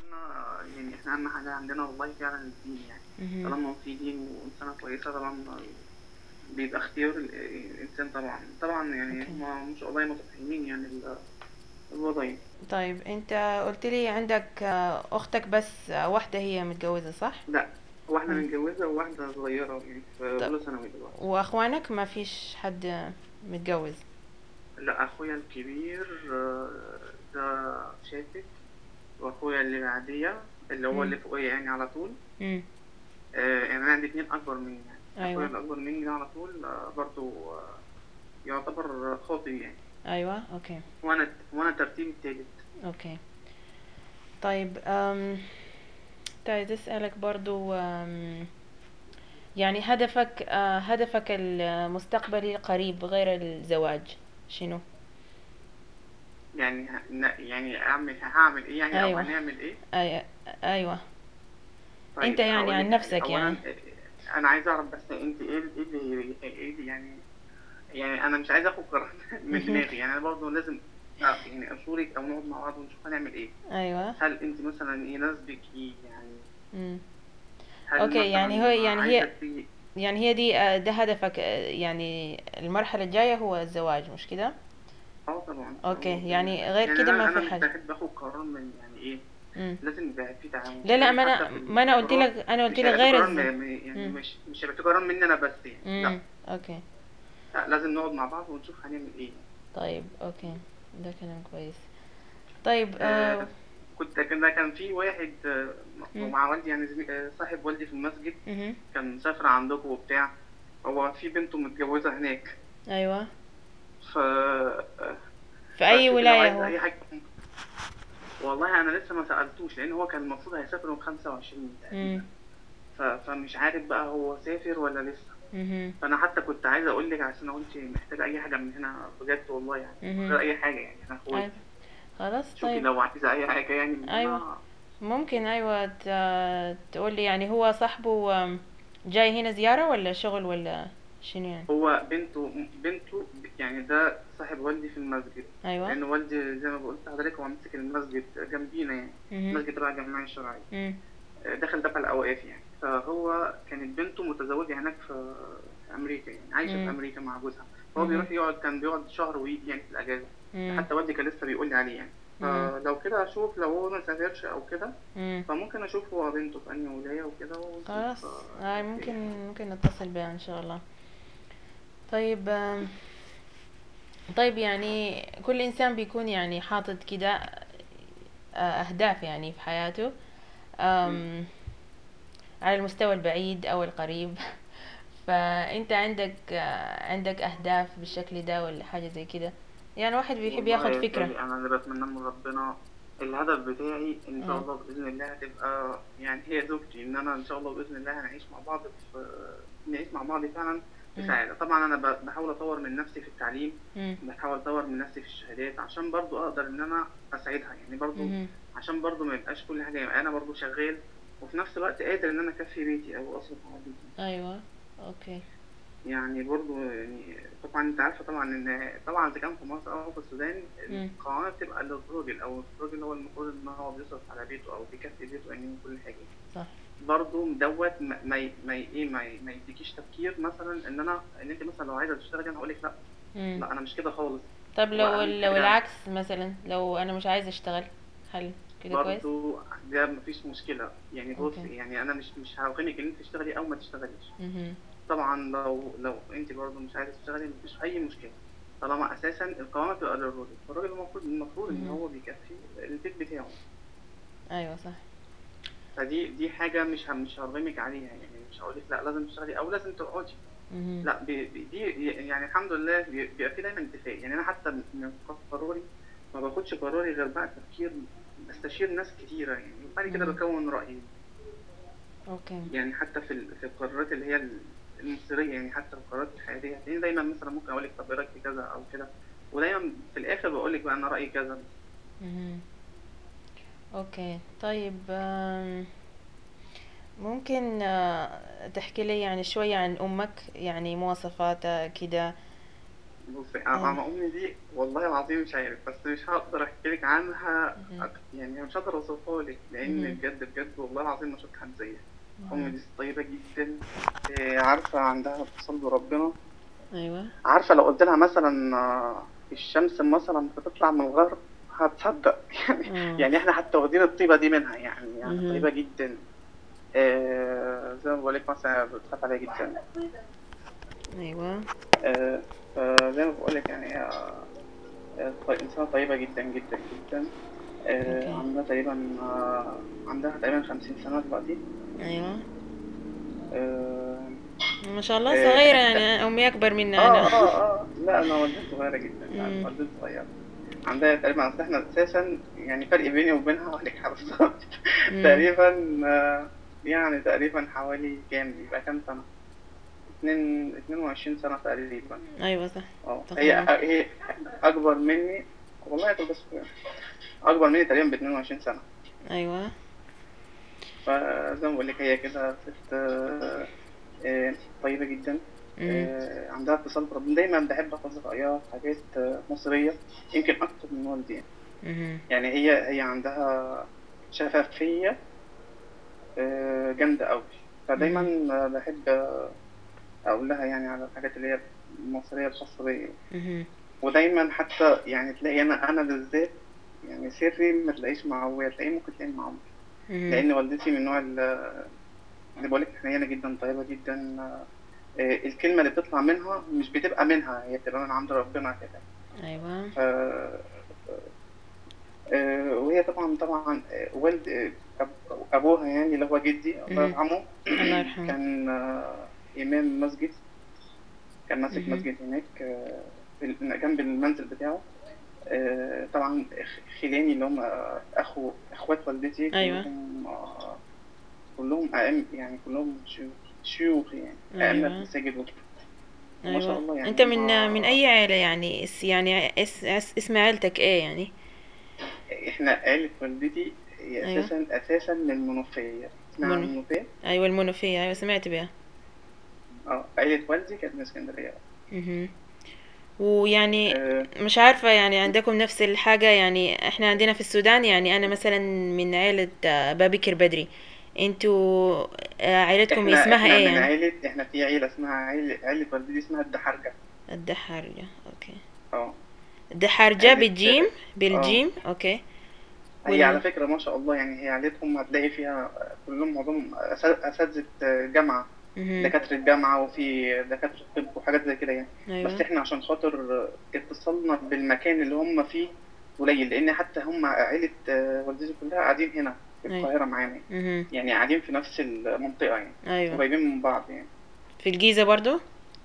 احنا يعني احنا اهم حاجة عندنا والله فعلا الدين يعني مهم. طالما في دين وإنسانة كويسة طبعا بيبقى اختيار ال- الإنسان طبعا طبعا يعني أوكي. هما ما شاء الله متفاهمين يعني ال- الوضع يعني. طيب انت قلت لي عندك آه، اختك بس آه، واحدة هي متجوزة صح لا واحدة مم. متجوزة وواحدة صغيرة يعني في طب. أولى ثانوي دلوقتي واخوانك ما فيش حد متجوز لا أخويا الكبير آه، ده شافت وأخويا اللي بعدية اللي هو مم. اللي فوقيا يعني على طول امم آه، يعني أنا عندي اتنين أكبر مني يعني أيوة. أخويا الأكبر مني ده على طول آه، برضو آه، يعتبر خاطب يعني ايوه اوكي وأنا وأنا ترتيبي التالت اوكي طيب أم... طيب اسألك برضو أم... يعني هدفك آه، هدفك المستقبلي القريب غير الزواج شنو يعني ه- ن- يعني أعمل هعمل إيه يعني أيوة. أو هنعمل إيه أي... ايوه طيب أنت يعني هقول عن لك نفسك حاجة. أولاً، يعني. آه، أنا عايز أعرف بس أنت إيه ال- إيه اللي إيه اللي يعني يعني أنا مش عايز آخد قرار من مهم. دماغي يعني أنا برضه لازم أ- يعني أشورك أو نقعد مع بعض ونشوف هنعمل إيه ايوه هل أنت مثلا يناسبك إيه يعني مم. هل أوكي، مثلاً يعني هو- يعني هي- عايزة تي- يعني هي دي آه، ده هدفك آه، يعني المرحلة الجاية هو الزواج مش كده اه طبعا أوكي، طبعاً. يعني غير يعني كده أنا- ما في انا حاجة. مش بحب اخد قرار من يعني ايه مم. لازم يبقى في تعاون لا لا يعني ما حتى انا في ما انا قلت القرار لك انا قلت مش لك هيبقى في غير قرار الز... م- م- يعني مم. مش مش هيبقى في قرار مني انا بس يعني لا مم. اوكي لا، لازم نقعد مع بعض ونشوف هنعمل ايه طيب اوكي ده كلام كويس طيب آه، آه... كنت كان كان في واحد آه، مم. مع والدي يعني زمي- آه، صاحب والدي في المسجد مهم. كان مسافر عندكم وبتاع هو في بنته متجوزة هناك ايوه ف آه، في اي فشوفي لو ولاية عايز هو اي حاجة والله انا لسه ما سألتوش لان هو كان المفروض هيسافر يوم 25 تقريبا مم. ف- فمش عارف بقى هو سافر ولا لسه مهم. فانا حتى كنت عايز اقول لك عشان لو انت محتاجه اي حاجه من هنا بجد والله يعني مهم. غير اي حاجه يعني انا أيوة. اخويا خلاص شوفي طيب لو عايزه اي حاجه يعني من أيوة. هنا ممكن ايوه ت... تقول لي يعني هو صاحبه آم، جاي هنا زيارة ولا شغل ولا شنو يعني هو بنته بنته يعني ده صاحب والدي في المسجد ايوه لان والدي زي ما قلت لحضرتك هو ماسك المسجد جنبينا يعني مهم. المسجد تبع الجمعيه الشرعيه مم. دخل تبع الاوقاف يعني فهو كانت بنته متزوجه هناك في في امريكا يعني عايشه مم. في امريكا مع جوزها هو مهم. بيروح يقعد كان بيقعد شهر ويجي يعني في الاجازه مم. حتى والدي كان لسه بيقول لي عليه يعني مم. فلو كده اشوف لو هو ما سافرش او كده مم. فممكن اشوف هو بنته في انهي ولايه وكده ونشوف، خلاص آه، هاي ممكن ممكن نتصل بها ان شاء الله طيب آم، طيب يعني كل انسان بيكون يعني حاطط كده آه، اهداف يعني في حياته آم، على المستوى البعيد او القريب فانت عندك آه، عندك اهداف بالشكل ده ولا حاجة زي كده يعني واحد بيحب والله ياخد يا فكرة سالي انا اللي بتمناه من ربنا الهدف بتاعي ان شاء مم. الله باذن الله هتبقى يعني هي زوجتي ان انا ان شاء الله باذن الله هنعيش مع بعض في نعيش مع بعض فعلا في مم. سعاده طبعا انا ب- بحاول اطور من نفسي في التعليم مم. بحاول اطور من نفسي في الشهادات عشان برضو اقدر ان انا اساعدها يعني برضو مهم. عشان برضو ما يبقاش كل حاجه يبقى انا برضو شغال وفي نفس الوقت قادر ان انا اكفي بيتي او اصرف على بيتي ايوه اوكي يعني برضو يعني طبعا انت عارفه طبعا ان طبعا اذا كان في مصر او في السودان مم. القوامه بتبقى للراجل او الراجل هو المفروض ان هو بيصرف على بيته او بيكفي بيته يعني من كل حاجه صح برضو دوت ما ما ي- ما ي- ايه ما ي- ما يديكيش تفكير مثلا ان انا ان انت مثلا لو عايزه تشتغلي انا هقول لك لا مم. لا انا مش كده خالص طب لو وأهم لو حاجة- العكس مثلا لو انا مش عايزة اشتغل هل كده كويس برضو ده مفيش مشكله يعني بص أوكي. يعني انا مش مش هرغمك ان انت تشتغلي او ما تشتغليش مهم. طبعا لو لو انت برضو مش عايزه تشتغلي مفيش اي مشكله طالما اساسا القوامه بتبقى للراجل فالراجل المفروض المفروض ان مهم. هو بيكفي البيت بتاعه ايوه صح فدي دي حاجه مش ه- مش هرغمك عليها يعني مش هقول لك لا لازم تشتغلي او لازم تقعدي مهم. لا بي بي- دي يعني الحمد لله بي- بيبقى في دايما اتفاق يعني انا حتى من قراري ما باخدش قراري غير بعد تفكير بستشير ناس كتيره يعني وبعد كده مم. بكون رايي اوكي يعني حتى في ال- في القرارات اللي هي المصيريه يعني حتى القرارات الحياتيه هتلاقيني دايما مثلا ممكن اقول لك طب ايه رايك في كذا او كده ودايما في الاخر بقول لك بقى انا رايي كذا مهم. اوكي طيب آم، ممكن آه، تحكي لي يعني شوية عن امك يعني مواصفاتها كده بصي انا أيوة. أنا امي دي والله العظيم مش عارف بس مش هقدر احكي لك عنها مهم. أك- يعني مش هقدر اوصفها لك لان مهم. بجد بجد والله العظيم ما شفت حد زيها امي مهم. دي طيبه جدا إيه، عارفه عندها اتصال بربنا أيوة عارفه لو قلت لها مثلا آه، الشمس مثلا بتطلع من الغرب هتصدق يعني آه. يعني احنا حتى واخدين الطيبه دي منها يعني يعني مهم. طيبه جدا آه، زي ما بقول لك مثلا بتخاف عليها جدا أيوة آه، فزي ما بقول لك يعني آه، آه، طي- إنسانة طيبة جدا جدا جدا آه، أوكي. عندها تقريبا آه، عندها تقريبا خمسين سنة دلوقتي أيوة آه ما شاء الله آه، صغيرة يعني أمي أكبر منا آه أنا آه آه لا أنا والدتي صغيرة جدا لا مم. والدتي صغيرة عندها تقريبا أصل إحنا أساسا يعني فرق بيني وبينها عليك حرصات مم. تقريبا آه، يعني تقريبا حوالي كام يبقى كام سنة؟ اتنين اتنين وعشرين سنة تقريبا أيوة صح اه تقريبا. هي هي اكبر مني والله كنت بس اكبر مني تقريبا ب 22 سنه أيوة فزي ما بقول لك هي كده ست آه، آه، طيبه جدا مم. آه، عندها اتصال بربنا دايما بحب احفظ رايها في حاجات آه، مصريه يمكن اكتر من والدي مهم. يعني هي هي عندها شفافيه آه، جامده قوي فدايما آه، بحب آه، اقول لها يعني على الحاجات اللي هي المصريه الخاصه بيا مهم. ودايما حتى يعني تلاقي انا انا بالذات يعني سري ما تلاقيش مع ابويا تلاقيه ممكن تلاقيه مع امي مهم. لان والدتي من النوع ال- اللي بقول لك حنينه جدا طيبه جدا آه، الكلمه اللي بتطلع منها مش بتبقى منها هي بتبقى من عند ربنا كده أيوة ف آه، وهي طبعا طبعا آه، والد آه، أب- ابوها يعني اللي هو جدي الله مم. يرحمه الله يرحمه. كان آه، امام مسجد كان ماسك مهم. مسجد هناك آه، في- جنب المنزل بتاعه آه، طبعا خ- خلاني اللي هم آه، اخو اخوات والدتي أيوة. كلهم آه، كلهم أئم يعني كلهم شيوخ شيوخ يعني أئمة أيوة. مساجد وكده ما شاء أيوة الله يعني أنت من ما- من أي عائلة يعني اس يعني اس اس اسم عائلتك إيه يعني احنا عيلة والدتي هي أيوة. اساسا اساسا من المنوفية اسمها منو- المنوفية أيوة المنوفية أيوة سمعت بها اه عيلة والدي كانت من اسكندرية مهم. ويعني آه، مش عارفة يعني عندكم نفس الحاجة يعني احنا عندنا في السودان يعني أنا مثلا من عائلة آه، بابكر بدري انتوا آه، عائلتكم احنا اسمها احنا ايه من يعني عيلة احنا في عيلة اسمها عيلة عيلة والدتي اسمها الدحرجة الدحارجة اوكي اه الدحارجة عائلة- بالجيم بالجيم اوكي هي وال- على فكرة ما شاء الله يعني هي عيلتهم هتلاقي فيها كلهم معظمهم أسا- أساتذة جامعة مهم. دكاترة جامعة وفي دكاترة طب وحاجات زي كده يعني بس ايوه احنا عشان خاطر اتصلنا بالمكان اللي هم فيه قليل لأن حتى هم عيلة آه، والدتي كلها قاعدين هنا في أيوة. القاهرة معانا مهم. يعني قاعدين في نفس المنطقة يعني ايوه قريبين من بعض يعني في الجيزة برضو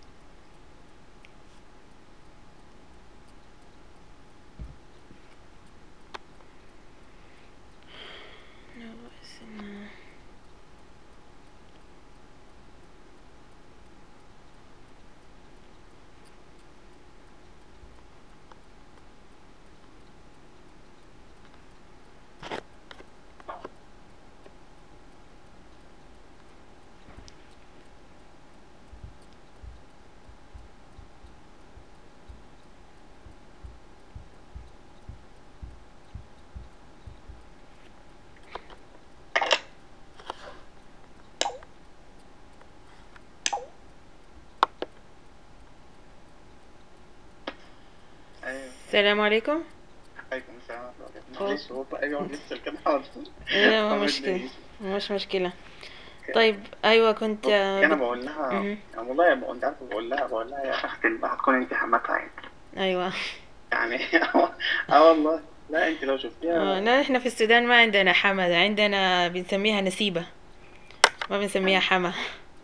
أيوة السلام عليكم عليكم السلام ورحمة الله وبركاته خلاص. معلش هو أيوة يفصل كده حاضر لا ما ما مشكلة تضايقيش. مش مشكلة طيب ايوه كنت آه، أنا بت- بقول لها مهم. يعني والله بقول أنت عارفة بقول لها بقول لها يا بخت اللي هتكون أنت حماتها يعني ايوه يعني اه والله لا انت لو آه، شفتيها لا احنا في السودان ما عندنا حمد عندنا بنسميها نسيبة ما بنسميها حما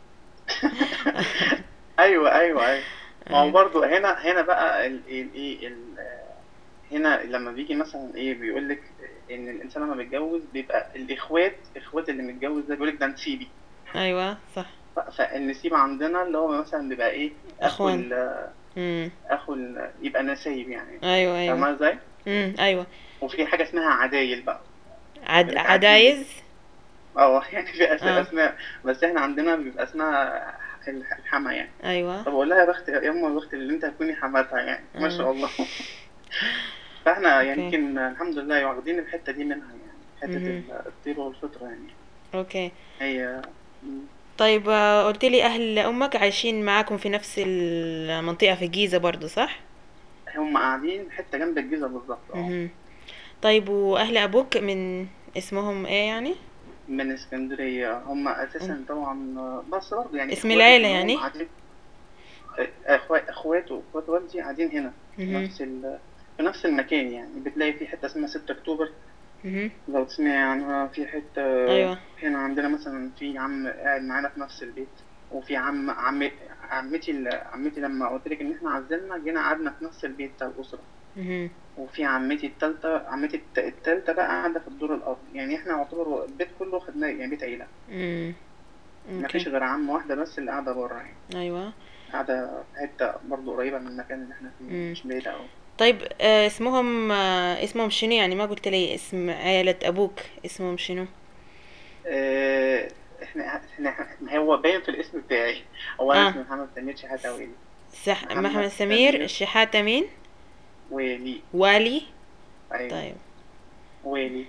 ايوه ايوه ايوه ما هو أيوة. برضه هنا هنا بقى ال ال ايه ال هنا لما بيجي مثلا ايه بيقول لك ان الانسان لما بيتجوز بيبقى الاخوات اخوات اللي متجوز ده بيقول لك ده نسيبي ايوه صح ف- فالنسيب عندنا اللي هو مثلا بيبقى ايه اخو أخوان. ال امم اخو ال يبقى نسايب يعني ايوه ايوه فاهمة ازاي؟ امم ايوه وفي حاجة اسمها عدايل بقى عد... بالتعديل. عدايز اه يعني في أس- آه. اسماء بس احنا عندنا بيبقى اسمها الح- الحما يعني ايوه فبقول لها يا بخت يا أم يا بخت اللي أنت هتكوني حماتها يعني ما شاء آه. الله فاحنا يعني اوكي يمكن الحمد لله واخدين الحتة دي منها يعني حتة مهم. ال- الطيبة والفطرة يعني اوكي هي م. طيب آه، قلت لي اهل امك عايشين معاكم في نفس المنطقة في الجيزة برضو صح هم قاعدين حتة جنب الجيزة بالظبط اه مهم. طيب واهل ابوك من اسمهم ايه يعني من اسكندرية هم مم. أساسا طبعا بس برضه يعني اسم إخواتي العيلة كلهم يعني قاعدين أخوات أخواته وأخوات والدي قاعدين هنا في مهم. نفس ال... في نفس المكان يعني بتلاقي في حتة اسمها 6 أكتوبر مهم. لو تسمعي عنها في حتة ايوه هنا عندنا مثلا في عم قاعد معانا في نفس البيت وفي عم عم عمتي ال- عمتي لما قلت لك إن إحنا عزلنا جينا قعدنا في نفس البيت بتاع الأسرة مهم. وفي عمتي التالتة عمتي الت- التالتة بقى قاعدة في الدور الأرضي يعني إحنا يعتبر البيت كله خدناه يعني بيت عيلة مم. مفيش اوكي غير عم واحدة بس اللي قاعدة بره يعني ايوه قاعدة في حتة برضه قريبة من المكان اللي احنا فيه مم. مش بعيدة أوي طيب آه، اسمهم آه، اسمهم شنو يعني ما قلت لي اسم عائلة ابوك اسمهم شنو اه احنا احنا ما هو باين في الاسم بتاعي هو أنا اه اسمي محمد سمير شحاتة ويلي سح... محمد محمد سمير سمير الشحاتة مين ويلي والي أيوه طيب ويلي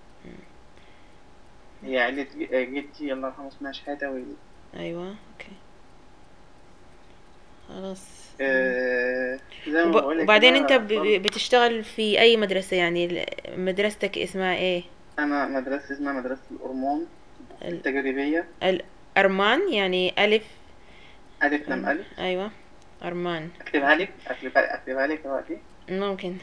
هي عيلة ج- آه، جدتي الله يرحمه اسمها شحاتة ويلي ايوه اوكي خلاص مم. اه زي ما وب... بقولك وبعدين انت كده ب... برضه ب- بتشتغل في اي مدرسة يعني ال- مدرستك اسمها ايه أنا مدرسة اسمها مدرسة الأرمان ال... التجريبية الأرمان يعني ألف ألف لام أرمان ألف أيوة أرمان أكتبها أوكي لك أكتبها أكتبها لك دلوقتي ممكن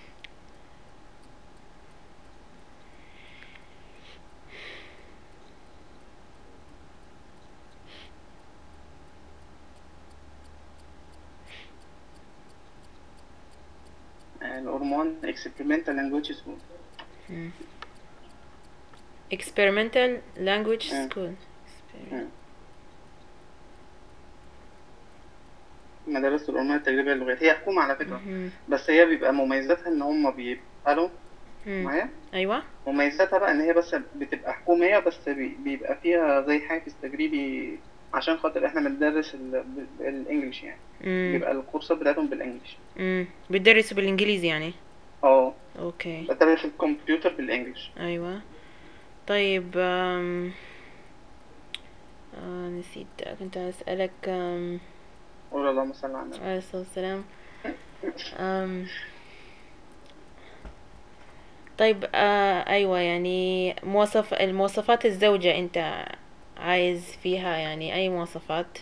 آه، الأرمان Experimental Language School مم. experimental language مم. school Exper- مم. مدارس الأمية التجريبية للغات هي حكومة على فكرة مهم. بس هي بيبقى مميزاتها إن هم بيبقى مم. معايا أيوة مميزاتها بقى إن هي بس بتبقى حكومية بس بي- بيبقى فيها زي حافز تجريبي عشان خاطر إحنا بندرس ال- بال- الإنجليش يعني مم. بيبقى الكورسات بتاعتهم بالإنجليش مم. بتدرسوا بالإنجليزي يعني اه أوكي بدرس الكمبيوتر بالإنجليش أيوة طيب أم... آه نسيت كنت أسألك أم... قول اللهم صل على النبي عليه الصلاة والسلام أم... طيب آه أيوة يعني مواصف المواصفات الزوجة أنت عايز فيها يعني أي مواصفات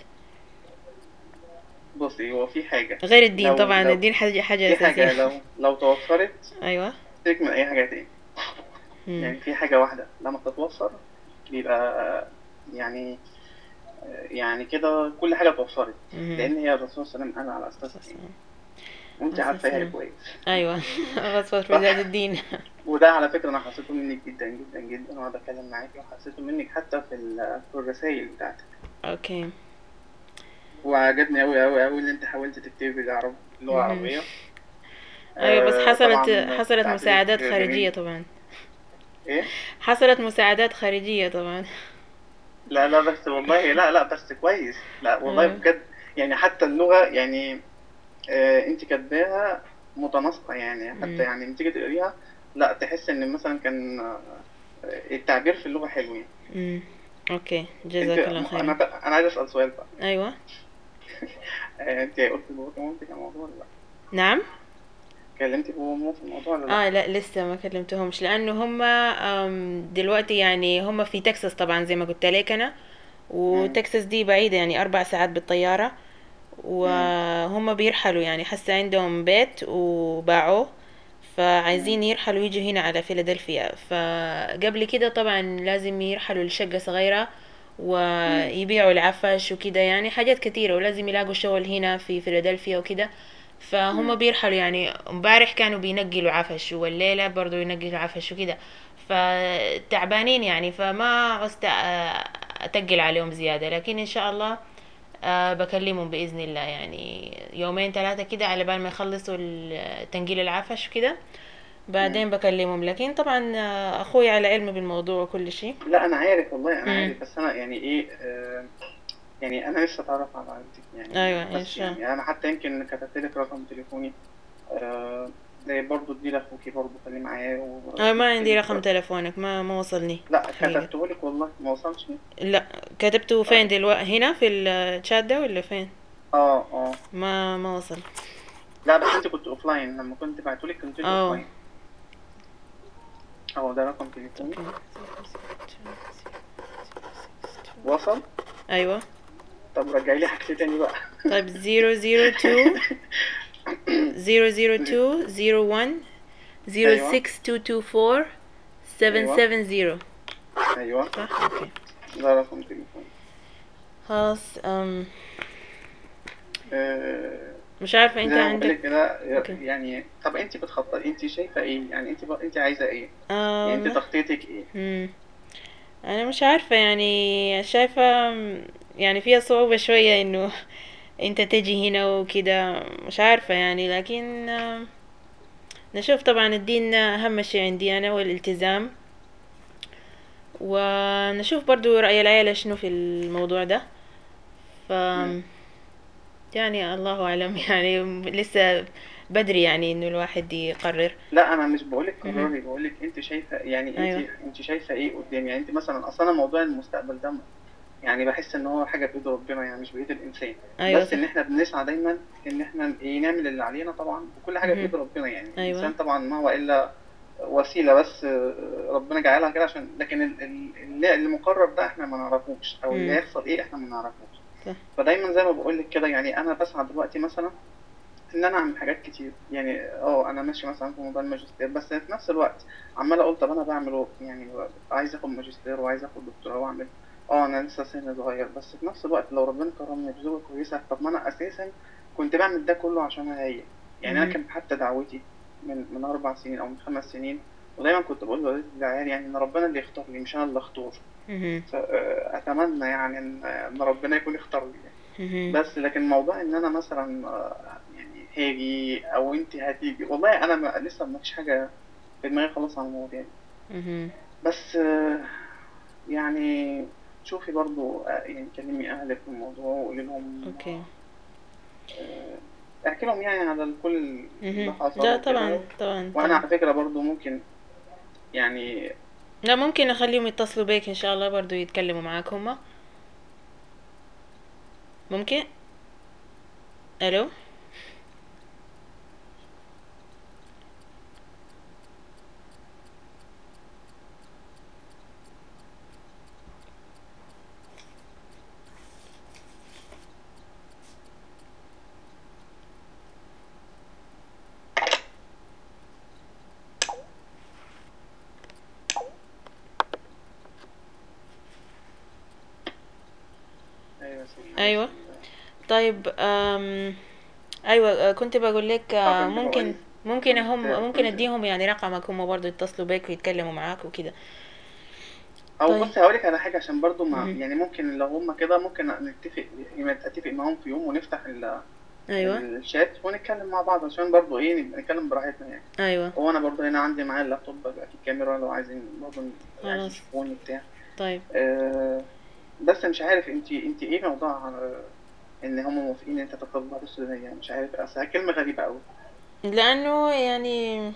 بصي هو في حاجة غير الدين لو طبعا لو الدين حاجة حاجة في حاجة أساسية لو لو توفرت أيوة سيبك من أي حاجة تاني مم. يعني في حاجة واحدة لما تتوفر بيبقى يعني يعني كده كل حاجة اتوفرت مهم. لأن هي الرسول صلى الله عليه وسلم قال على أساس إيه وأنت عليه عارفاها السلام. كويس أيوة غصبة في صح ذات الدين وده على فكرة أنا حسيته منك جدا جدا جدا وأنا بتكلم معاكي وحسيته منك حتى في ال- في الرسايل بتاعتك أوكي وعجبني أوي أوي أوي إن أنت حاولت تكتبي بالعربي اللغة مهم. العربية أيوة بس آه حصلت طبعا حصلت تعبيرك مساعدات خارجية جميل طبعا إيه؟ حصلت مساعدات خارجية طبعا لا لا بس والله لا لا بس كويس لا والله آه. بجد يعني حتى اللغة يعني آه انت كاتباها متناسقة يعني حتى مم. يعني لما تيجي تقريها لا تحس ان مثلا كان آه، التعبير في اللغة حلو يعني مم. أوكي انت جزاك الله انا خيرا انا عايز اسأل سؤال بقى أيوة آه، انت قلت لبابا كمان في الموضوع ولا لا؟ نعم كلمتي بابا وماما في الموضوع ولا لا؟ اه لا لسه ما كلمتهمش لانه هم آم، دلوقتي يعني هم في تكساس طبعا زي ما قلت لك انا مم. وتكساس دي بعيدة يعني اربع ساعات بالطيارة مم. وهم بيرحلوا يعني حتى عندهم بيت وباعوه مم. فعايزين يرحلوا يجوا هنا على فيلادلفيا فقبل كده طبعا لازم يرحلوا لشقة صغيرة مم. ويبيعوا العفش وكده يعني حاجات كتيرة ولازم يلاقوا شغل هنا في فيلادلفيا وكده فهم مم. بيرحلوا يعني امبارح كانوا بينقلوا عفش والليلة برضو ينقلوا عفش وكده فتعبانين يعني فما عوزت أ- أتقل عليهم زيادة لكن إن شاء الله آه، بكلمهم بإذن الله يعني يومين ثلاثة كده على بال ما يخلصوا ال- تنقيل العفش وكده مم. بعدين بكلمهم لكن طبعا آه، أخوي على علم بالموضوع وكل شيء لا انا عارف والله انا مم. عارف بس انا يعني ايه آه يعني انا لسه اتعرف على عيلتك يعني ايوه ان بس شاء الله يعني انا حتى يمكن كتبت لك رقم تليفوني آه زي برضه ادي لاخوكي برضه خليه معايا أنا ما عندي وتكتبي رقم تلفونك ما ما وصلني لا حقيقة كتبته لك والله ما وصلش لا كتبته اه فين دلوقتي هنا في الشات ده ولا فين اه آه. ما ما وصل لا بس انت كنت اوفلاين لما كنت بعتهولك كنت انت اه اوفلاين اهو ده رقم تليفوني اوكي وصل ايوه طب رجعي لي حاجتي تاني بقى طيب زيرو زيرو تو زيرو زيرو تو زيرو ون زيرو ايوه سكس تو تو فور سفن ايوه سفن زيرو ايوه صح اوكي ده رقم تليفوني خلاص أم آه مش عارفة انت زي ما بقول عندك لك كده اوكي يعني طب انت بتخططي انت شايفه ايه يعني انت ب... انت عايزه ايه يعني انت أم تخطيطك ايه مم. انا مش عارفة يعني شايفة يعني فيها صعوبة شوية انه انت تجي هنا وكده مش عارفة يعني لكن أم، نشوف طبعا الدين اهم شيء عندي انا والالتزام ونشوف برضو رأي العيلة شنو في الموضوع ده ف مم. يعني الله أعلم يعني لسه بدري يعني إنه الواحد يقرر لا انا مش بقولك مهم. قرري بقولك انت شايفه يعني أيوة انت انت شايفه ايه قدام يعني انت مثلا اصلا موضوع المستقبل ده يعني بحس ان هو حاجه بايد ربنا يعني مش بايد الانسان أيوة بس ان صح احنا بنسعى دايما ان احنا ايه نعمل اللي علينا طبعا وكل حاجه مهم. بايد ربنا يعني أيوة الانسان طبعا ما هو الا وسيله بس آه، ربنا جعلها كده عشان لكن ال- ال- اللي اللي مقرر ده احنا ما نعرفوش او اللي مم. هيحصل ايه احنا ما نعرفوش صح فدايما زي ما بقول لك كده يعني انا بسعى دلوقتي مثلا ان انا اعمل حاجات كتير يعني اه انا ماشي مثلا في موضوع الماجستير بس في نفس الوقت عمال اقول طب انا بعمل إيه؟ يعني عايز اخد ماجستير وعايز اخد دكتوراه واعمل اه انا لسه سن صغير بس في نفس الوقت لو ربنا كرمني بزوجة كويسة طب ما انا اساسا كنت بعمل ده كله عشانها هي يعني انا مهم. كان حتى دعوتي من من اربع سنين او من خمس سنين ودايما كنت بقول لوالدتي للعيال يعني ان ربنا اللي يختار لي مش انا اللي اختار مهم. فاتمنى يعني ان ان ربنا يكون اختار لي يعني. مهم. بس لكن موضوع ان انا مثلا آه، يعني هاجي او انت هتيجي والله انا ما لسه ما فيش حاجه في دماغي خالص عن المواضيع دي مهم. بس آه، يعني شوفي برضو آه، يعني كلمي اهلك في الموضوع وقولي لهم اوكي آه، احكي لهم يعني على كل اللي مهم. حصل لا وكده طبعا طبعا وانا طبعا على فكره برضو ممكن يعني لا ممكن اخليهم يتصلوا بيك ان شاء الله برضو يتكلموا معاك هما ممكن الو ايوه سيدي ايوه طيب أم... ايوه آه، كنت بقول لك طب آه، انت ممكن بقول ممكن كنت هم ممكن كنت اديهم يعني رقمك هم برضو يتصلوا بيك ويتكلموا معاك وكده او طيب بصي هقولك على حاجه عشان برضو ما مهم. يعني ممكن لو هم كده ممكن نتفق يعني اتفق معاهم في يوم ونفتح ال- ايوه الشات ونتكلم مع بعض عشان برضو ايه نبقى نتكلم براحتنا يعني ايوه هو انا برضو هنا عندي معايا اللابتوب بقى فيه كاميرا لو عايزين برضو عايز خلاص يشوفوني بتاع طيب أه بس مش عارف انت انت ايه موضوع آه، ان هم موافقين ان انت ترتبط بعض السودانية مش عارف اصل كلمة غريبة قوي لانه يعني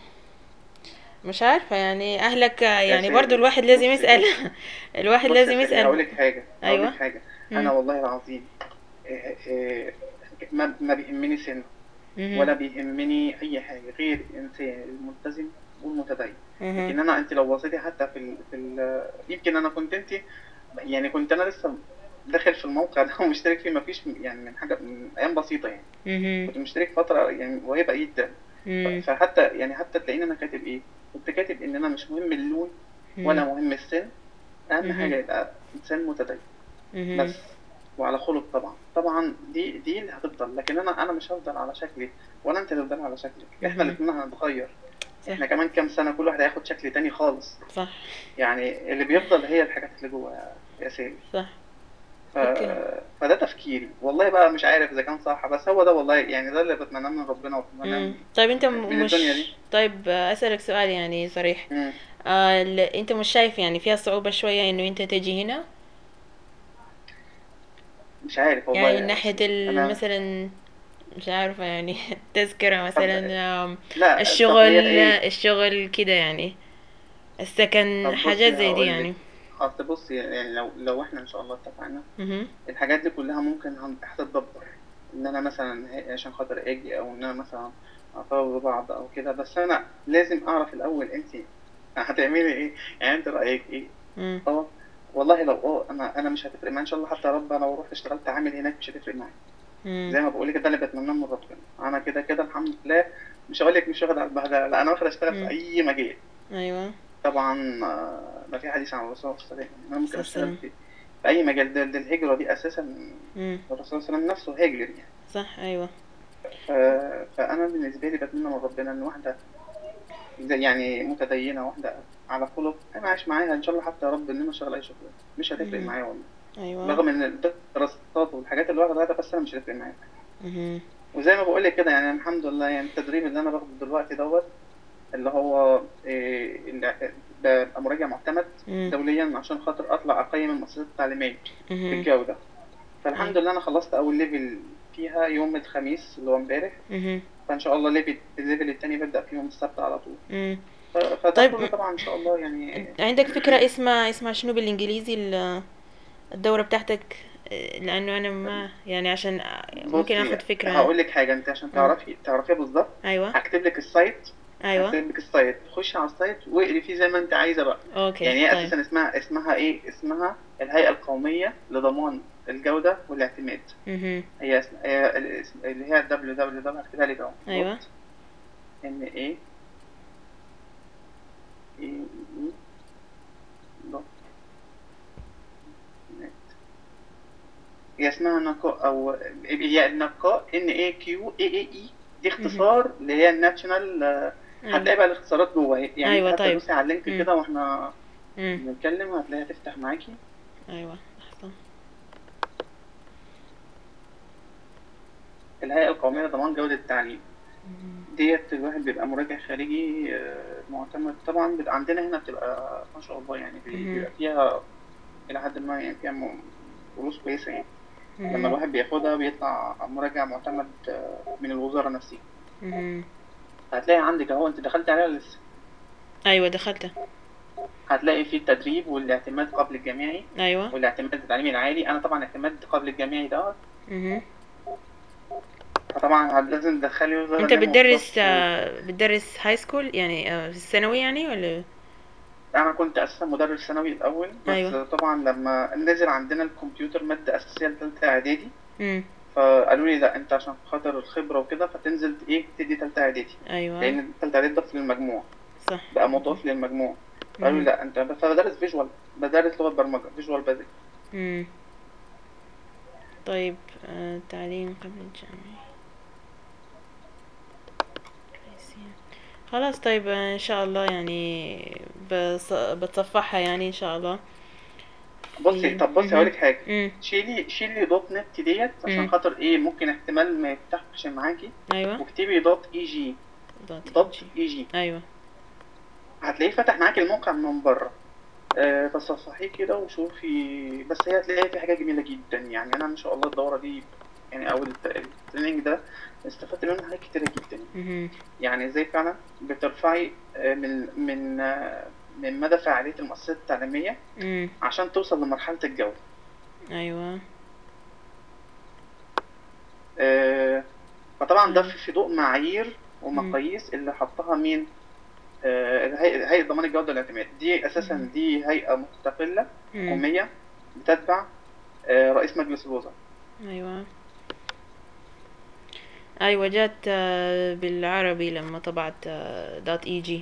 مش عارفة يعني اهلك يا يعني برضو سيدي الواحد لازم بصي يسأل بصي الواحد بصي يا لازم سيدي يسأل هقولك حاجة هقولك ايوه حاجة انا مم. والله العظيم آه، آه، ما ما بيهمني سن ولا مهم. بيهمني اي حاجه غير الانسان الملتزم والمتدين مهم. لكن انا انت لو بصيتي حتى في ال... في ال... يمكن انا كنت انت يعني كنت انا لسه داخل في الموقع ده ومشترك فيه مفيش يعني من حاجه من ايام بسيطه يعني مهم. كنت مشترك فتره يعني وهي بعيد ده ف... مم. فحتى يعني حتى تلاقيني انا كاتب ايه كنت كاتب ان انا مش مهم اللون ولا مم. مهم السن اهم مهم. حاجه يبقى انسان متدين مهم. بس وعلى خلق طبعا طبعا دي دي اللي هتفضل لكن انا انا مش هفضل على شكلي ولا انت هتفضل على شكلك احنا مهم. الاثنين هنتغير صح احنا كمان كام سنه كل واحد هياخد شكل تاني خالص صح يعني اللي بيفضل هي الحاجات اللي جوه يا يا سامي صح ف... اوكي فده تفكيري والله بقى مش عارف اذا كان صح بس هو ده والله يعني ده اللي بتمناه من ربنا وبتمناه مم. من طيب انت من م- الدنيا دي مش طيب آه، اسألك سؤال يعني صريح مم. آه ال... انت مش شايف يعني فيها صعوبة شوية انه انت تجي هنا مش عارف والله يعني من يا ناحية ياسين ال- انا مثلا مش عارفة يعني التذكرة طب مثلا آم، لا طب هي الشغل ايه الشغل كده يعني السكن طب حاجات بصي زي دي هقول يعني لك اصل بصي يعني لو لو احنا ان شاء الله اتفقنا مهم. الحاجات دي كلها ممكن هن- هتتدبر ان انا مثلا ه- عشان خاطر اجي او ان انا مثلا افوض بعض او كده بس انا لازم اعرف الاول انت هتعملي ايه يعني انت رايك ايه مم. اه والله لو اه انا انا مش هتفرق معايا ان شاء الله حتى يا رب انا لو رحت اشتغلت عامل هناك مش هتفرق معايا مم. زي ما بقول لك ده اللي بتمناه من ربنا انا كده كده الحمد لله مش هقول لك مش واخد على البهدله لا انا واخد اشتغل في مم. اي مجال أيوة طبعا آه، ما في حديث عن الرسول صلى الله عليه وسلم انا ممكن اشتغل سلام في في اي مجال ده, ده الهجره دي اساسا مم. الرسول صلى الله عليه وسلم نفسه هاجر يعني صح أيوة ف... فانا بالنسبه لي بتمنى من ربنا ان واحده زي يعني متدينه واحده على خلق انا عايش معاها ان شاء الله حتى يا رب ان انا اشتغل اي شغل مش هتفرق مم. معايا والله أيوة رغم ان الدراسات والحاجات اللي واخدها ده بس انا مش هتفرق معايا مهم. وزي ما بقول لك كده يعني الحمد لله يعني التدريب اللي انا باخده دلوقتي دوت اللي هو إيه اللي ببقى مراجع معتمد مم. دوليا عشان خاطر اطلع اقيم المؤسسات التعليميه مهم. بالجوده فالحمد أيوة لله انا خلصت اول ليفل فيها يوم الخميس اللي هو امبارح مهم. فان شاء الله ليفل الليفل التاني ببدا في يوم السبت على طول مم. ف- فده طيب كله م- طبعا ان شاء الله يعني عندك فكرة اسمها اسمها شنو بالإنجليزي ال- الدورة بتاعتك آه، لأنه أنا ما يعني عشان ممكن بصي أخد فكرة هقول لك حاجه انت عشان مم. تعرفي تعرفيها بالظبط أيوة هكتب لك السايت أيوة هكتب لك السايت خشي على السايت واقري فيه زي ما انت عايزه بقى أوكي يعني هي طيب اساسا اسمها اسمها ايه اسمها الهيئه القوميه لضمان الجوده والاعتماد مهم. هي اسم هي الاسم- اللي هي www هكتبها لك اهو أيوة دوت ان ايه اي دوت نت هي اسمها نقاء او هي النقاء ان اي كيو اي اي اي دي مهم. اختصار اللي هي الناشونال أيوة هتلاقي بقى الاختصارات جوه يعني انت أيوة حتى طيب دوسي على اللينك مم. كده واحنا مم. بنتكلم هتلاقيها تفتح معاكي أيوة لحظة الهيئة القومية لضمان جودة التعليم مم. ديت الواحد بيبقى مراجع خارجي آه، معتمد طبعا بيبقى عندنا هنا بتبقى ما شاء الله يعني بي- مهم. بيبقى فيها إلى حد ما يعني فيها م- فلوس كويسة يعني لما مهم. الواحد بياخدها بيطلع مراجع معتمد آه، من الوزارة نفسها مهم. هتلاقي عندك اهو انت دخلت عليها لسه أيوة دخلت هتلاقي فيه التدريب والاعتماد قبل الجامعي أيوة والاعتماد التعليمي العالي انا طبعا اعتماد قبل الجامعي دوت مهم. فطبعا لازم تدخلي يوزر أنت نيم بتدرس وباسورد آه، بتدرس هاي سكول يعني آه، في الثانوي يعني ولا انا كنت اساسا مدرس ثانوي الاول بس أيوة طبعا لما نزل عندنا الكمبيوتر ماده اساسيه لثالثه اعدادي مم. فقالوا لي لا انت عشان خاطر الخبره وكده فتنزل ايه تدي ثالثه اعدادي أيوة لان ثالثه اعدادي ضاف للمجموع صح بقى مضاف للمجموع فقالوا لي مهم. لا انت فبدرس فيجوال بدرس لغه برمجه فيجوال بازك مم. طيب آه، تعليم قبل الجامعي رئيسية. خلاص طيب آه، ان شاء الله يعني بص... بتصفحها يعني ان شاء الله بصي في طب بصي مهم. هقولك حاجه مم. شيلي شيلي دوت نت ديت عشان مم. خاطر ايه ممكن احتمال ما يفتحش معاكي ايوه واكتبي دوت اي جي دوت دوت جي اي جي ايوه هتلاقيه فتح معاكي الموقع من بره آه، تصفحيه كده وشوفي بس هي هتلاقي في حاجات جميلة جدا يعني أنا إن شاء الله الدورة دي يعني أو الت- التريننج ده استفدت منه حاجات كتيرة جدا مهم. يعني إزاي فعلا بترفعي آه، من من آه، من مدى فعالية المؤسسات التعليمية مم. عشان توصل لمرحلة الجودة ايوه آه، فطبعا ده ايوه في في ضوء معايير مم. ومقاييس اللي حطها مين آه، الهيئة هيئة ضمان الجودة والاعتماد دي أساسا مهم. دي هيئة مستقلة مم. حكومية بتتبع آه، رئيس مجلس الوزراء ايوه ايوه جات آه، بالعربي لما طبعت آه، دوت اي جي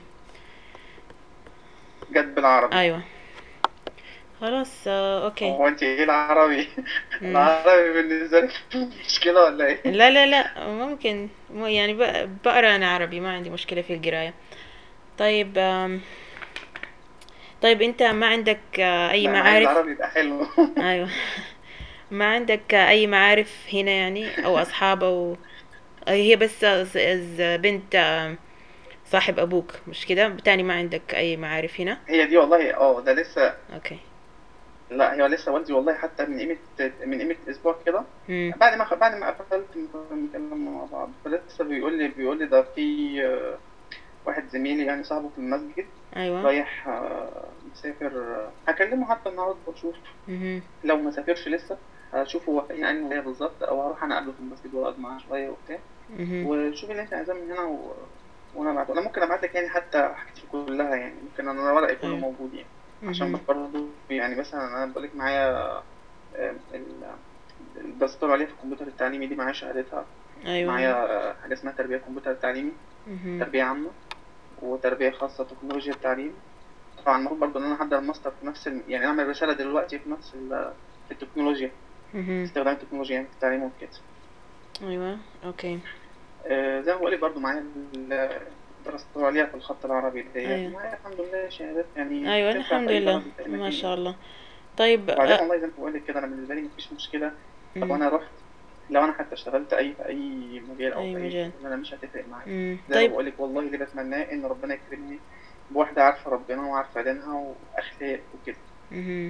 جت بالعربي ايوه خلاص آه، اوكي هو انت ايه العربي مم. العربي بالنسبة لك مشكلة ولا ايه لا لا لا ممكن مو- يعني ب- بقرا انا عربي ما عندي مشكلة في القراية طيب آم، طيب انت ما عندك آه، اي لا انا عايز معارف العربي يبقى حلو ايوه ما عندك آه، اي معارف هنا يعني او اصحاب او هي بس أز- أز بنت آه، صاحب ابوك مش كده بتاني ما عندك اي معارف هنا هي دي والله اه ده لسه اوكي لا هي لسه والدي والله حتى من قيمة من قيمة أسبوع كده مم. بعد ما بعد ما قفلت بنتكلم مع بعض فلسه بيقول لي بيقول لي ده في آه، واحد زميلي يعني صاحبه في المسجد ايوه رايح آه، مسافر آه، هكلمه حتى النهارده واشوف مهم. لو ما سافرش لسه هشوف هو يعني ايه بالظبط او هروح انا اقابله في المسجد واقعد معاه شويه وبتاع مهم. وشوف اللي انت عايزاه من هنا و... وانا ابعته انا ممكن ابعت لك يعني حتى حاجتي كلها يعني ممكن انا ورقي كله أيوة. موجود يعني عشان مهم. برضه يعني مثلا انا بقول لك معايا آه، ال الدستور عليها في الكمبيوتر التعليمي دي معايا شهادتها ايوه معايا آه، حاجه اسمها تربيه كمبيوتر تعليمي مهم. تربيه عامه وتربيه خاصه تكنولوجيا التعليم طبعا المفروض برضه ان انا احضر ماستر في نفس ال... يعني اعمل رساله دلوقتي في نفس ال... في التكنولوجيا مهم. استخدام التكنولوجيا يعني في التعليم وكده ايوه اوكي آه، زي ما بقول لك برضه معايا ال- الدراسة عليها في الخط العربي ديت أيوة. معايا الحمد لله شهادات يعني ايوه تنفع الحمد في أي لله بلد في أي ما مكان. شاء الله طيب وبعدين أ- والله زي ما بقول لك كده انا بالنسبه لي مفيش مشكله طب مم. وانا رحت لو انا حتى اشتغلت اي في اي مجال او أي في مجال. شغل، انا مش هتفرق معايا مم. زي ما طيب بقول لك والله اللي بتمناه ان ربنا يكرمني بواحده عارفه ربنا وعارفه دينها واخلاق وكده مهم.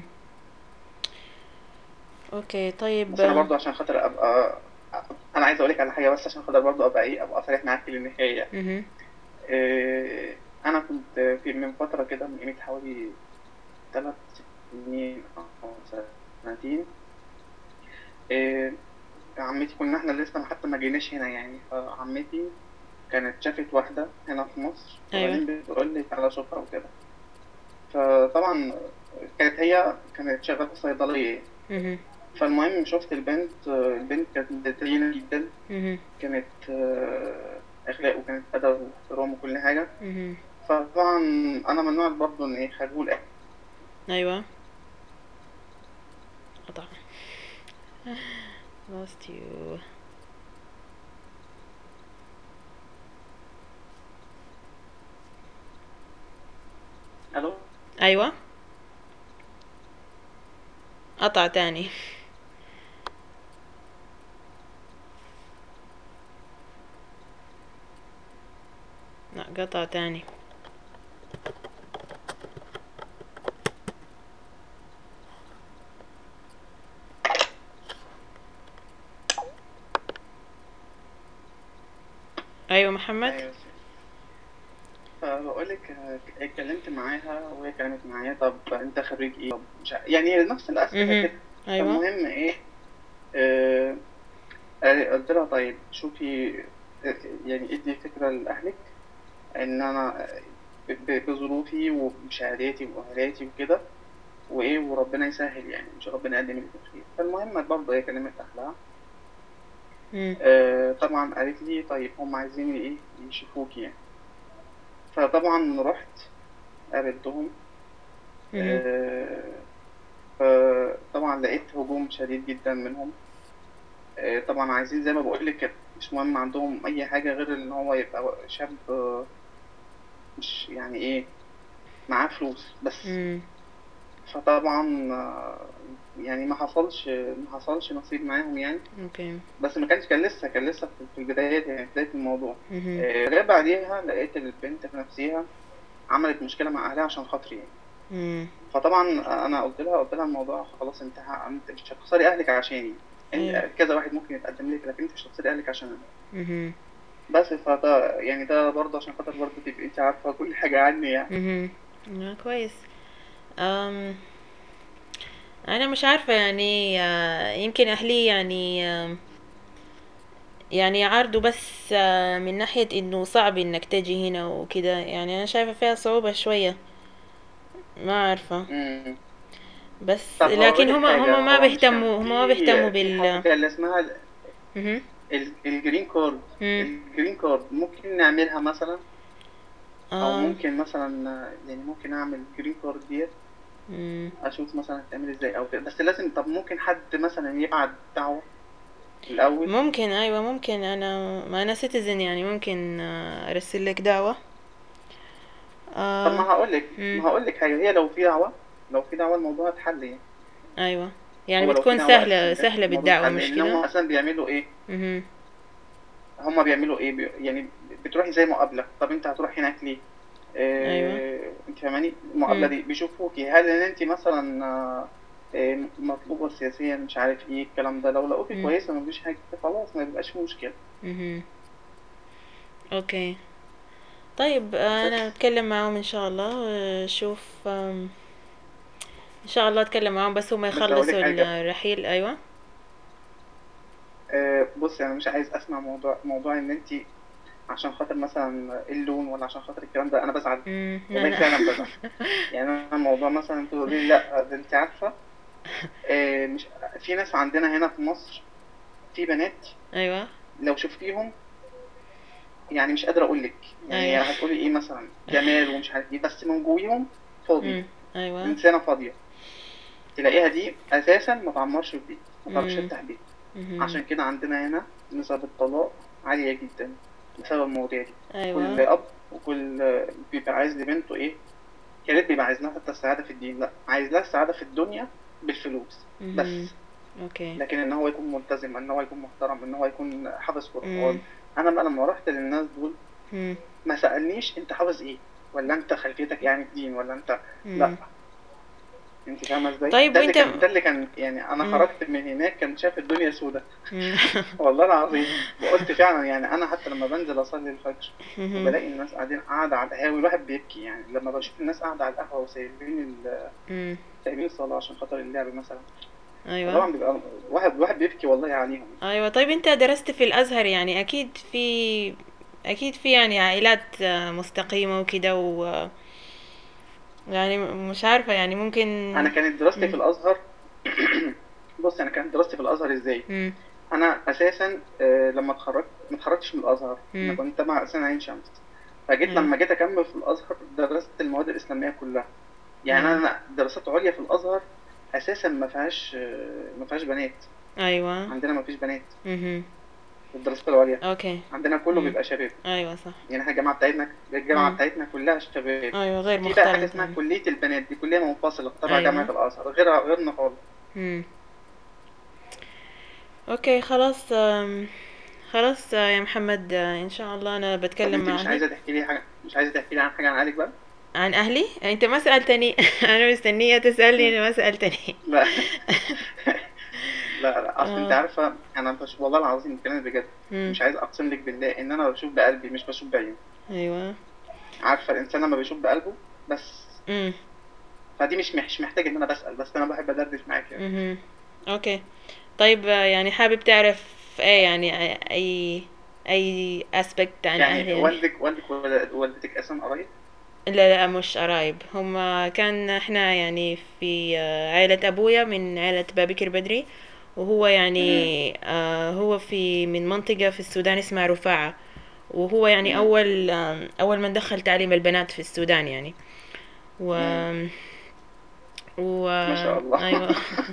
اوكي طيب بس انا برضه عشان خاطر ابقى انا عايز اقول لك على حاجه بس عشان خاطر برضه ابقى ايه ابقى صريح معاك للنهايه مهم. آه، انا كنت في من فتره كده من قيمه حوالي ثلاث سنين او سنتين آه، عمتي كنا احنا لسه حتى ما جيناش هنا يعني فعمتي كانت شافت واحده هنا في مصر أيوة. وبعدين بتقول لي تعالى شوفها وكده فطبعا كانت هي كانت شغاله صيدليه مهم. فالمهم شفت البنت آه، البنت كانت متدينه جدا مهم. كانت آه، اخلاق وكانت ادب واحترام وكل حاجه مهم. فطبعا انا من النوع برضه ان ايه خجول أوي. ايوه قطع lost you الو ايوه قطع تاني لا قطع تاني ايوه محمد ايوه فبقول لك آه، اتكلمت معاها وهي كلمت معايا طب انت خريج ايه طب مش ع- يعني نفس الاسئله مهم. كده ايوه فالمهم ايه آه قال- قلت لها طيب شوفي آه، يعني ادي فكره لاهلك ان انا ب- ب- بظروفي وبشهاداتي ومؤهلاتي وكده وايه وربنا يسهل يعني مش ربنا يقدم لي الخير فالمهم برضه هي كلمت اهلها مم. آه، طبعا قالت لي طيب هم عايزين ايه يشوفوك يعني فطبعا رحت قابلتهم مهم. آه، فطبعا لقيت هجوم شديد جدا منهم آه، طبعا عايزين زي ما بقول لك مش مهم عندهم اي حاجه غير ان هو يبقى شاب آه، مش يعني ايه معاه فلوس بس مم. فطبعا آه، يعني ما حصلش ما حصلش نصيب معاهم يعني اوكي بس ما كانش كان لسه كان لسه في- في البدايات يعني بدايه الموضوع مهم. آه، غير بعديها لقيت البنت في نفسها عملت مشكله مع اهلها عشان خاطري يعني مم. فطبعا انا قلت لها قلت لها الموضوع خلاص انتهى انت مش هتخسري اهلك عشاني أيوة. انت كذا واحد ممكن يتقدم لك لكن انت مش هتخسري اهلك عشان أنا. مهم. بس فده يعني ده برضه عشان خاطر برضه تبقي انت عارفه كل حاجه عني يعني مهم. آه، كويس أم انا مش عارفة يعني آه، يمكن اهلي يعني آم، يعني يعارضوا بس آه، من ناحية انه صعب انك تجي هنا وكده يعني انا شايفة فيها صعوبة شوية ما عارفة امم بس طب هقول لكن لك هما حاجه هما ما هو مش بيهتموا كان هما ما في بيهتموا في بال حاجه اللي اسمها ال- مهم. ال- الجرين كارد مم. الجرين كارد ممكن نعملها مثلا او آه. ممكن مثلا يعني ممكن اعمل جرين كارد ديت مم. اشوف مثلا تعمل ازاي او كده بس لازم طب ممكن حد مثلا يبعت دعوة الاول ممكن ايوه ممكن انا ما انا سيتيزن يعني ممكن آه، ارسل لك دعوة طب ما آه. هقول لك مم. ما هقول لك حاجة هي لو في دعوة لو في دعوة الموضوع اتحل يعني ايوه يعني هو لو في بتكون دعوة سهلة أساسا سهلة الموضوع بالدعوة اتحل مش لان هم كده اصلا بيعملوا ايه مهم. هم بيعملوا ايه بي... يعني بتروحي زي مقابلة طب انت هتروح هناك ليه ايوه إيه... انت فاهماني المقابلة مم. دي بيشوفوكي هل ان انت مثلا آه، آه، مطلوبة سياسيا مش عارف ايه الكلام ده لو لقوكي مم. كويسة مفيش حاجة خلاص ما يبقاش في مشكلة مهم. اوكي طيب آه، انا بس اتكلم معاهم ان شاء الله آه، شوف آم، ان شاء الله اتكلم معاهم بس هم بس أقولك يخلصوا حاجة الرحيل ايوه آه، بصي أنا مش عايز أسمع موضوع موضوع إن أنتي عشان خاطر مثلا اللون ولا عشان خاطر الكلام ده أنا بزعل مم، لا والله لا فعلا بزعل يعني أنا الموضوع مثلا تقولي لي لا ده أنت عارفة آه، مش في ناس عندنا هنا في مصر في بنات ايوه لو شفتيهم يعني مش قادر اقول لك يعني ايوه هتقولي ايه مثلا جمال ومش عارف ايه بس من جويهم فاضي مم، ايوه انسانه فاضيه تلاقيها دي اساسا ما تعمرش في بيت ما تعرفش مم، تفتح بيت مهم. عشان كده عندنا هنا نسب الطلاق عاليه جدا بسبب المواضيع دي كل ايوه اب وكل بيبقى عايز لبنته ايه يا ريت بيبقى عايز لها حتى السعاده في الدين لا عايز لها السعاده في الدنيا بالفلوس بس مهم. اوكي لكن ان هو يكون ملتزم ان هو يكون محترم ان هو يكون حافظ قرآن مم، انا بقى لما رحت للناس دول مم، ما سألنيش انت حافظ ايه ولا انت خلفيتك يعني الدين ولا انت لا مم. انت فاهمه ازاي طيب ده اللي وانت كان ده اللي كان يعني انا مم، خرجت من هناك كان شايف الدنيا سودة مم. والله العظيم وقلت فعلا يعني انا حتى لما بنزل اصلي الفجر مهم. وبلاقي الناس قاعدين قاعده على القهاوي الواحد بيبكي يعني لما بشوف الناس قاعده على القهوه وسايبين ال- مم. سايبين الصلاه عشان خاطر اللعب مثلا ايوه طبعا بيبقى واحد واحد بيبكي والله عليهم ايوه طيب انت درست في الازهر يعني اكيد في اكيد في يعني عائلات آه، مستقيمة وكده و يعني مش عارفة يعني ممكن انا كانت دراستي في مم. الازهر بص انا كانت دراستي في الازهر ازاي مم. انا اساسا آه، لما اتخرجت ما اتخرجتش من الازهر انا مم. كنت تبع اساسا عين شمس فجيت ايوه لما جيت اكمل في الازهر درست المواد الاسلاميه كلها يعني ايوه انا دراسات عليا في الازهر اساسا ما فيهاش آه، ما فيهاش بنات ايوه عندنا ما فيش بنات مهم. في الدراسات العليا اوكي عندنا كله مم. بيبقى شباب ايوه صح يعني احنا الجامعه بتاعتنا الجامعه مم. بتاعتنا كلها شباب ايوه غير في بقى حاجه مختلط اسمها يعني كليه البنات دي كليه منفصله تبع جامعه ايوه الازهر غير غيرنا خالص مم. اوكي خلاص آم، خلاص آه، يا محمد آه، ان شاء الله انا طب بتكلم انت مع مش اهلي عايزه تحكي لي حاجه مش عايزه تحكي لي عن حاجه عن اهلك بقى عن اهلي انت ما سألتني انا مستنية تسألني مم. ما سألتني لا لا لا اصل انت اه عارفه انا بش... والله العظيم الكلام بجد مم. مش عايز اقسم لك بالله ان انا بشوف بقلبي مش بشوف بعيني ايوه عارفه الانسان لما بيشوف بقلبه بس مم. فدي مش مش محتاج ان انا بسال بس انا بحب ادردش معاك يعني مهم. اوكي طيب آه، يعني حابب تعرف ايه يعني اي اي اسبكت عن اهلي يعني يعني والدك والدك ولا- والدتك اساسا قريب لا لا مش قرايب هم كان احنا يعني في آه، عائلة ابويا من عائلة بابكر بدري وهو يعني امم آه، هو في من منطقة في السودان اسمها رفاعة وهو يعني امم اول آه، اول من دخل تعليم البنات في السودان يعني و امم و ما شاء الله ايوه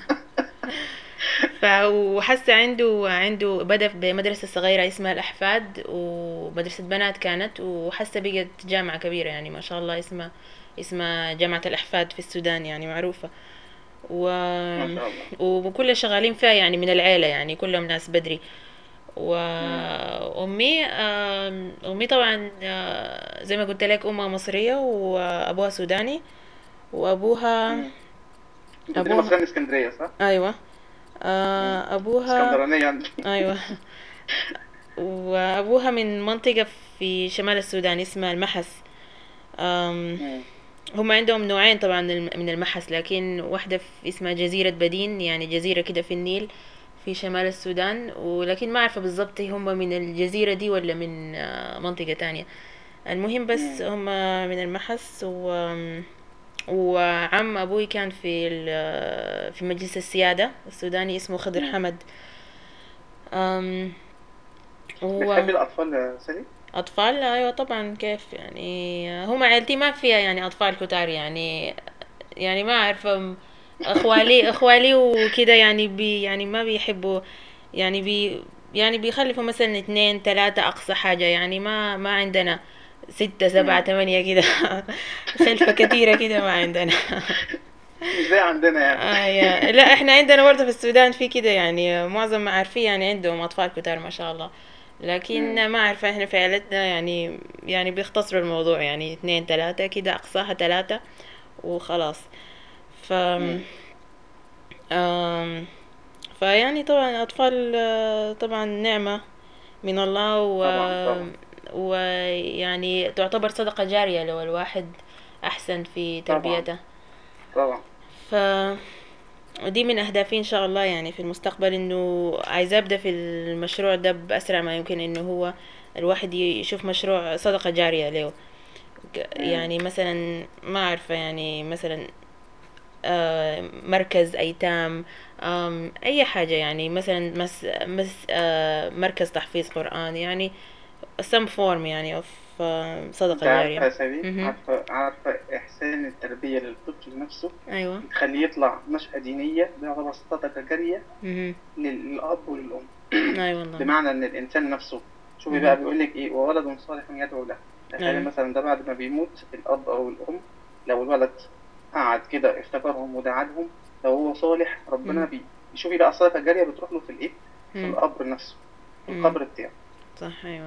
فحس عنده عنده بدأ بمدرسة صغيرة اسمها الأحفاد ومدرسة بنات كانت وحس بقت جامعة كبيرة يعني ما شاء الله اسمها اسمها جامعة الأحفاد في السودان يعني معروفة و... ما شاء الله وكل شغالين فيها يعني من العيلة يعني كلهم ناس بدري امم وأمي آم، أمي طبعا آه، زي ما قلت لك أمها مصرية وأبوها سوداني وأبوها امم انت قلت لي أبوها مصريه من اسكندريه صح؟ أيوة امم آه، أبوها اسكندرانيه انت أيوة وأبوها من منطقة في شمال السودان اسمها المحس أم، امم هم عندهم نوعين طبعا الم- من المحس لكن واحدة في اسمها جزيرة بدين يعني جزيرة كده في النيل في شمال السودان ولكن ما أعرف بالضبط هم من الجزيرة دي ولا من آه، منطقة تانية المهم بس امم هم من المحس و وعم أبوي كان في ال- في مجلس السيادة السوداني اسمه خضر امم حمد أم، هو بتحبي الاطفال يا سالي؟ أطفال أيوة طبعا كيف يعني هم عيلتي ما فيها يعني أطفال كتار يعني يعني ما أعرف أم، أخوالي أخوالي وكده يعني بي يعني ما بيحبوا يعني بي يعني بيخلفوا مثلا اثنين ثلاثة أقصى حاجة يعني ما ما عندنا ستة سبعة امم ثمانية كده خلفة كثيرة كده ما عندنا مش زي عندنا يعني آه يا لا احنا عندنا برضه في السودان في كده يعني معظم معارفي يعني عندهم أطفال كتار ما شاء الله امم لكن ما أعرف احنا في عائلتنا يعني يعني بيختصروا الموضوع يعني اثنين ثلاثة كده أقصاها ثلاثة وخلاص ف امم أم، فيعني طبعا الأطفال آه، طبعا نعمة من الله و طبعا طبعا ويعني تعتبر صدقة جارية لو الواحد أحسن في طبعا تربيته طبعا ف ودي من أهدافي إن شاء الله يعني في المستقبل إنه عايزة أبدأ في المشروع ده بأسرع ما يمكن إنه هو الواحد يشوف مشروع صدقة جارية له ك- مم. يعني مثلا ما عارفة يعني مثلا آه، مركز أيتام آم، أي حاجة يعني مثلا مس مس آه، مركز تحفيظ قرآن يعني some form يعني of آه، صدقة انت عارفة جارية يا سبيل مهم. عارفة عارفة إحسان التربية للطفل نفسه أيوة تخليه يطلع نشأة دينية ده يعتبر صدقة جارية مهم. للأب وللأم أي والله بمعنى إن الإنسان نفسه شوفي مهم. بقى بيقول لك إيه وولد صالح يدعو له تخيل أيوة مثلا ده بعد ما بيموت الأب أو الأم لو الولد قعد كده افتكرهم ودعاهم لو هو صالح ربنا مم. بي شوفي بقى الصدقة الجارية بتروح له في الإيه؟ في مم. القبر نفسه في مم. القبر بتاعه صح أيوة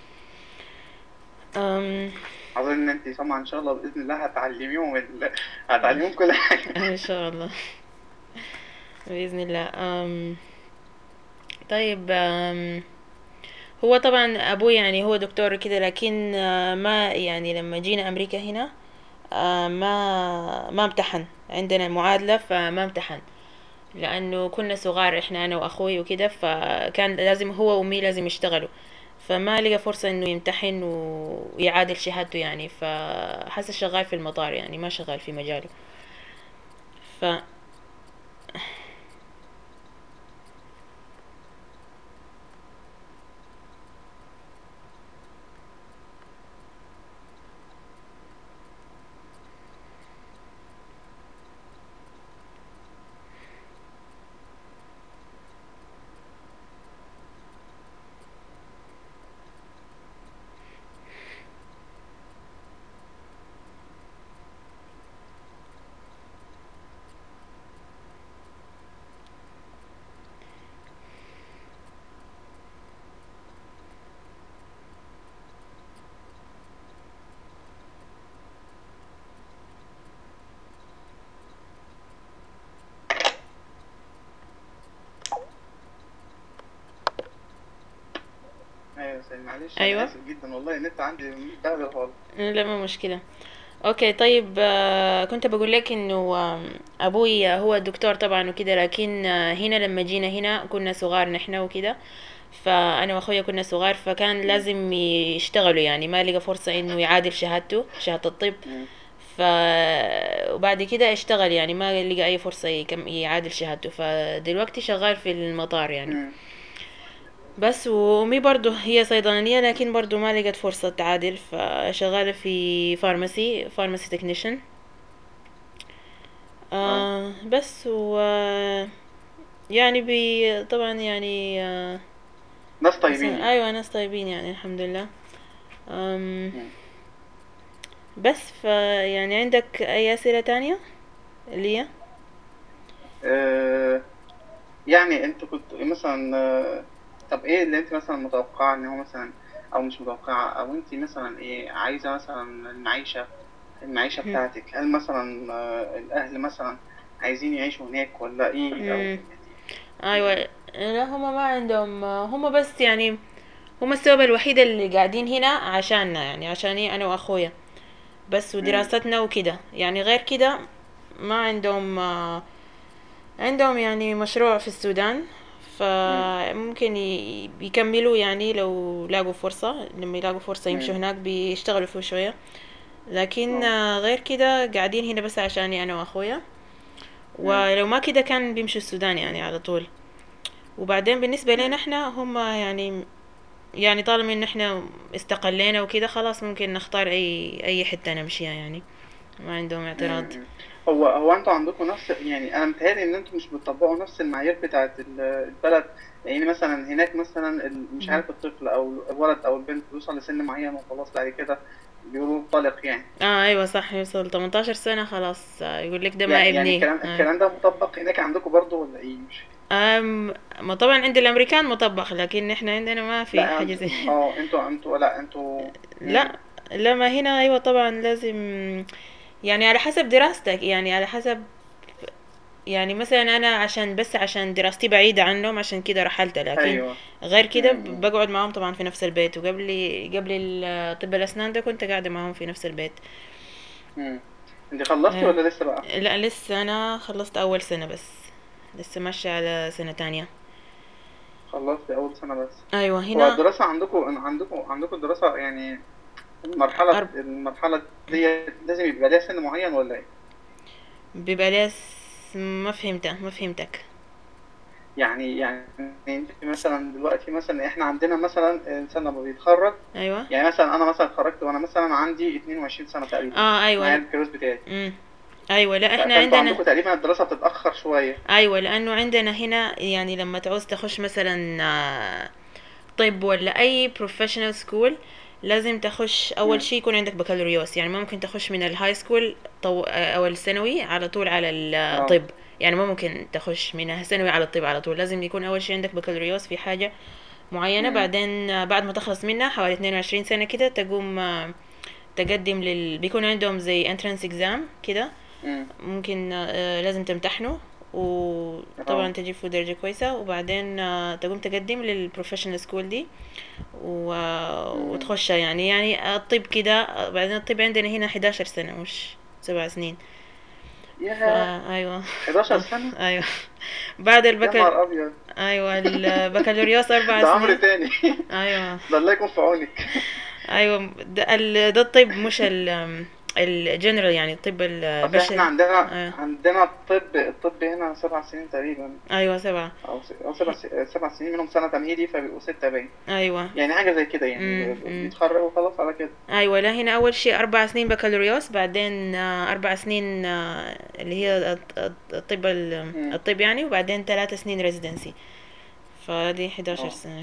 أم أظن إن أنت سامعة إن شاء الله بإذن الله هتعلميهم ال... هتعلميهم كل حاجة إن شاء الله بإذن الله أم طيب أم هو طبعا أبوي يعني هو دكتور كده لكن آه، ما يعني لما جينا أمريكا هنا آه، ما ما امتحن عندنا معادلة فما امتحن لأنه كنا صغار إحنا أنا وأخوي وكده فكان لازم هو وأمي لازم يشتغلوا فما لقى فرصة إنه يمتحن ويعادل شهادته يعني فحس شغال في المطار يعني ما شغال في مجاله ف أيوة يا سيدي معلش أيوة. أنا آسف جدا والله النت عندي متبهدل خالص لا ما مشكلة اوكي طيب آه، كنت بقول لك انه آه، ابوي هو دكتور طبعا وكده لكن آه، هنا لما جينا هنا كنا صغار نحن وكده فانا واخويا كنا صغار فكان لازم يشتغلوا يعني ما لقى فرصة انه يعادل شهادته شهادة الطب مم. ف وبعد كده اشتغل يعني ما لقى اي فرصة يكم... يعادل شهادته فدلوقتي شغال في المطار يعني مم. بس وامي برضو هي صيدلانية لكن برضو ما لقت فرصة تعادل فشغالة في فارماسي فارماسي تكنيشن آه بس و يعني بي طبعا يعني آه ناس بس- طيبين يعني. ايوه ناس طيبين يعني الحمد لله أم مم. بس ف يعني عندك اي اسئلة تانية ليا آه، يعني انت كنت مثلا آه، طب ايه اللي انت مثلا متوقعه ان هو مثلا او مش متوقعه او انت مثلا ايه عايزه مثلا المعيشه المعيشه مم. بتاعتك هل مثلا آه، الاهل مثلا عايزين يعيشوا هناك ولا ايه او مم. ايوه لا هما ما عندهم هما بس يعني هما السبب الوحيد اللي قاعدين هنا عشاننا يعني عشاني انا واخويا بس ودراستنا وكده يعني غير كده ما عندهم آه، عندهم يعني مشروع في السودان فممكن ي- يكملوا يعني لو لاقوا فرصة لما يلاقوا فرصة يمشوا مم. هناك بيشتغلوا فيه شوية لكن آه. آه، غير كده قاعدين هنا بس عشاني أنا وأخويا ولو ما كده كان بيمشوا السودان يعني على طول وبعدين بالنسبة لنا احنا هم يعني يعني طالما ان احنا استقلينا وكده خلاص ممكن نختار اي اي حتة نمشيها يعني ما عندهم اعتراض مم. هو هو انتوا عندكم نفس يعني انا متهيألي ان انتوا مش بتطبقوا نفس المعايير بتاعت ال- البلد يعني مثلا هناك مثلا ال- مش مم. عارف الطفل او الولد او البنت بيوصل لسن معين وخلاص بعد كده بيقولوا طلق يعني اه ايوه صح يوصل 18 سنة خلاص آه، يقول لك ده ما يعني يعني ابني الكلام آه. الكلام ده مطبق هناك عندكم برضه ولا ايه مش أم ما طبعا عند الامريكان مطبق لكن احنا عندنا ما في لا حاجة انتوا زي اه انتوا انتوا لا انتوا لا لا ما هنا ايوه طبعا لازم يعني على حسب دراستك يعني على حسب يعني مثلا انا عشان بس عشان دراستي بعيدة عنهم عشان كده رحلت لكن ايوه غير كده مم. ب- بقعد معاهم طبعا في نفس البيت وقبل قبل ال- طب الاسنان ده كنت قاعدة معاهم في نفس البيت مم. انت خلصتي آه، ولا لسه بقى لا لسه انا خلصت اول سنة بس لسه ماشية على سنة تانية خلصتي اول سنه بس ايوه هو هنا الدراسه عندكم عندكم عندكم الدراسه يعني المرحله أرب... المرحله دي لازم يبقى ليها سن معين ولا ايه بيبقى ليها س- ما فهمتك ما فهمتك يعني يعني انت مثلا دلوقتي مثلا احنا عندنا مثلا الانسان لما بيتخرج ايوه يعني مثلا انا مثلا اتخرجت وانا مثلا عندي 22 سنه تقريبا اه معايا ايوه الكروس بتاعي امم ايوه لا ف- احنا فانتوا عندنا عندكم تقريبا الدراسه بتتاخر شويه ايوه لانه عندنا هنا يعني لما تعوز تخش مثلا آه، طب ولا اي بروفيشنال سكول لازم تخش اول مم. شيء يكون عندك بكالوريوس يعني ما ممكن تخش من الهاي سكول طو... او الثانوي على طول على اه الطب يعني ما ممكن تخش من الثانوي على الطب على طول لازم يكون اول شيء عندك بكالوريوس في حاجة معينة مم. بعدين آه، بعد ما تخلص منها حوالي 22 سنة كده تقوم آه، تقدم لل بيكون عندهم زي entrance exam كده مم. ممكن آه، لازم تمتحنه وطبعا اه تجيب فيه درجة كويسة وبعدين آه، تقوم تقدم للبروفيشنال سكول دي و... مم. وتخشها يعني يعني الطب كده آه، بعدين الطب عندنا هنا 11 سنة مش سبع سنين ياه فا ايوه 11 سنه ايوه بعد يا البكال نهار ابيض ايوه البكالوريوس اربع ده عمرو سنين تاني ايوه ده الله يكون في عونك ايوه ده, ال... ده الطب مش ال الجنرال يعني الطب اصل احنا البشري عندنا ايوه عندنا الطب الطب هنا سبع سنين تقريبا ايوه سبعة او س- او سبع س- سبع سنين منهم سنه تمهيدي فبيبقوا سته باين ايوه يعني حاجه زي كده يعني امم ب- ب- امم بيتخرجوا خلاص على كده ايوه لا هنا اول شيء اربع سنين بكالوريوس بعدين آه، اربع سنين آه، اللي هي الط- الط- الطب ال- امم الطب يعني وبعدين ثلاث سنين ريزيدنسي فدي 11 اه سنة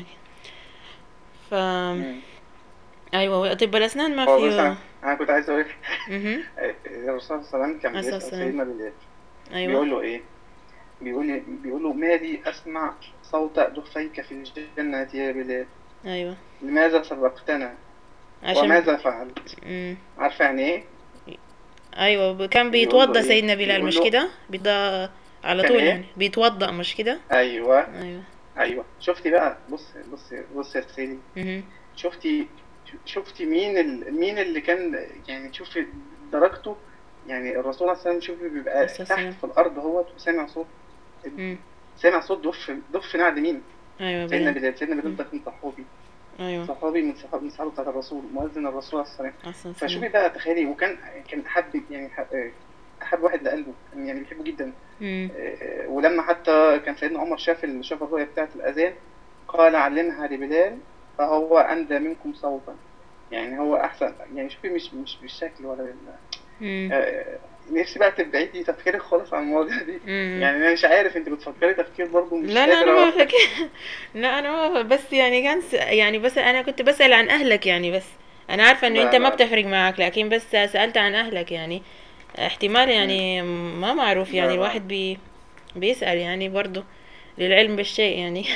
ف امم ايوه طب الاسنان ما هو بس فيه انا انا كنت عايز اقول اها الرسول صلى الله عليه وسلم كان عليه الصلاة بيسأل والسلام سيدنا بلال ايوه بيقول له ايه بيقول بيقول له ما لي اسمع صوت دفيك في الجنة يا بلال ايوه لماذا سبقتنا عشان وماذا فعلت مم. عارفه يعني ايه ايوه ب- كان بيقول له بيتوضا ايه سيدنا بلال بيقول مش له كده بيضا على كان طول ايه يعني بيتوضا مش كده ايوه ايوه ايوه شفتي بقى بص بص بص يا سيدي اها شفتي شفتي مين ال... مين اللي كان يعني تشوفي درجته يعني الرسول صلى الله عليه وسلم شوفي بيبقى الصلاة تحت والسلام في الارض اهوت وسامع صوت امم سامع صوت دف دف نعد مين ايوه سيدنا بلال بلال سيدنا بلال مم. ده كان صحابي ايوه صحابي من صحاب من صحابه بتاعت الرسول مؤذن الرسول عليه الصلاه والسلام عليه الصلاة فشوفي والسلام بقى تخيلي وكان كان حب يعني حب احب واحد لقلبه كان يعني بيحبه جدا امم آه، ولما حتى كان سيدنا عمر شاف ال- شاف الرؤيا بتاعت الاذان قال علمها لبلال فهو اندى منكم صوتا يعني هو احسن يعني شوفي مش مش بالشكل ولا بال... امم آه، نفسي بقى تبعدي تفكيرك خالص عن المواضيع دي امم يعني انا مش عارف انت بتفكري تفكير برضه مش لا لا قادر انا ما أعرف. بفكر لا انا ما بف- بس يعني كان س... يعني بس انا كنت بسأل عن اهلك يعني بس انا عارفة انه لا انت ما لا بتفرق معك لكن بس سألت عن اهلك يعني احتمال مم. يعني ما معروف يعني لا لا الواحد بي... بيسأل يعني برضه للعلم بالشيء يعني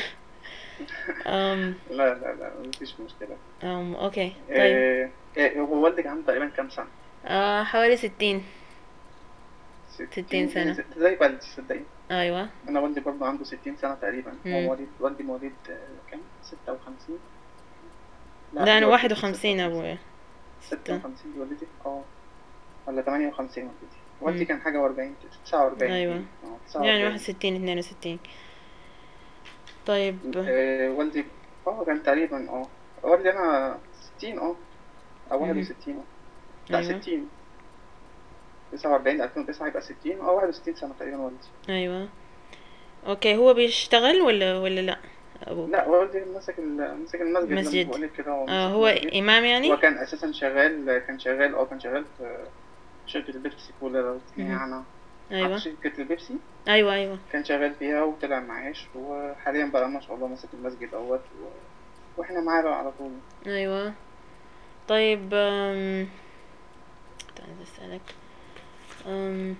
أم... لا لا لا مفيش مشكلة أم... اوكي طيب آه، آه، هو والدك عنده تقريبا كام سنة؟ آه حوالي ستين ستين ستين سنة زي زي والدي صدقني ايوه أنا والدي برضه عنده ستين سنة تقريبا هو مم. مواليد والدي مواليد آه، كام؟ ستة وخمسين لا لا دي انا والدتي واحد ستة وخمسين وخمسين ابويا ستة ستة وخمسين دي والدتي اه ولا تمانية وخمسين والدتي والدي مم. كان حاجة وأربعين تسعة وأربعين ايوه اه تسعة يعني واحد وأربعين ستين اتنين وستين طيب آه، والدي اه كان تقريبا اه والدي أنا ستين اه أو واحد مهم. وستين اه لا ايوه ستين تسعة وأربعين ألفين وتسعة يبقى ستين اه واحد وستين سنة تقريبا والدي ايوه اوكي هو بيشتغل ولا ولا لا ابوك لا والدي مسك ال- مسك المسجد لما مسجد بقول لك كده هو آه مسك هو المسجد امام هو يعني كان اساسا شغال كان شغال اه كان شغال في شركة البيبسي كولا لو تسمعي مهم. عنها ايوه عارف شركة البيبسي ايوه ايوه كان شغال فيها وطلع معاش وحاليا بقى ما شاء الله ماسك المسجد اهوت و... واحنا معاه بقى على طول ايوه طيب أم... كنت عايزة اسألك أم...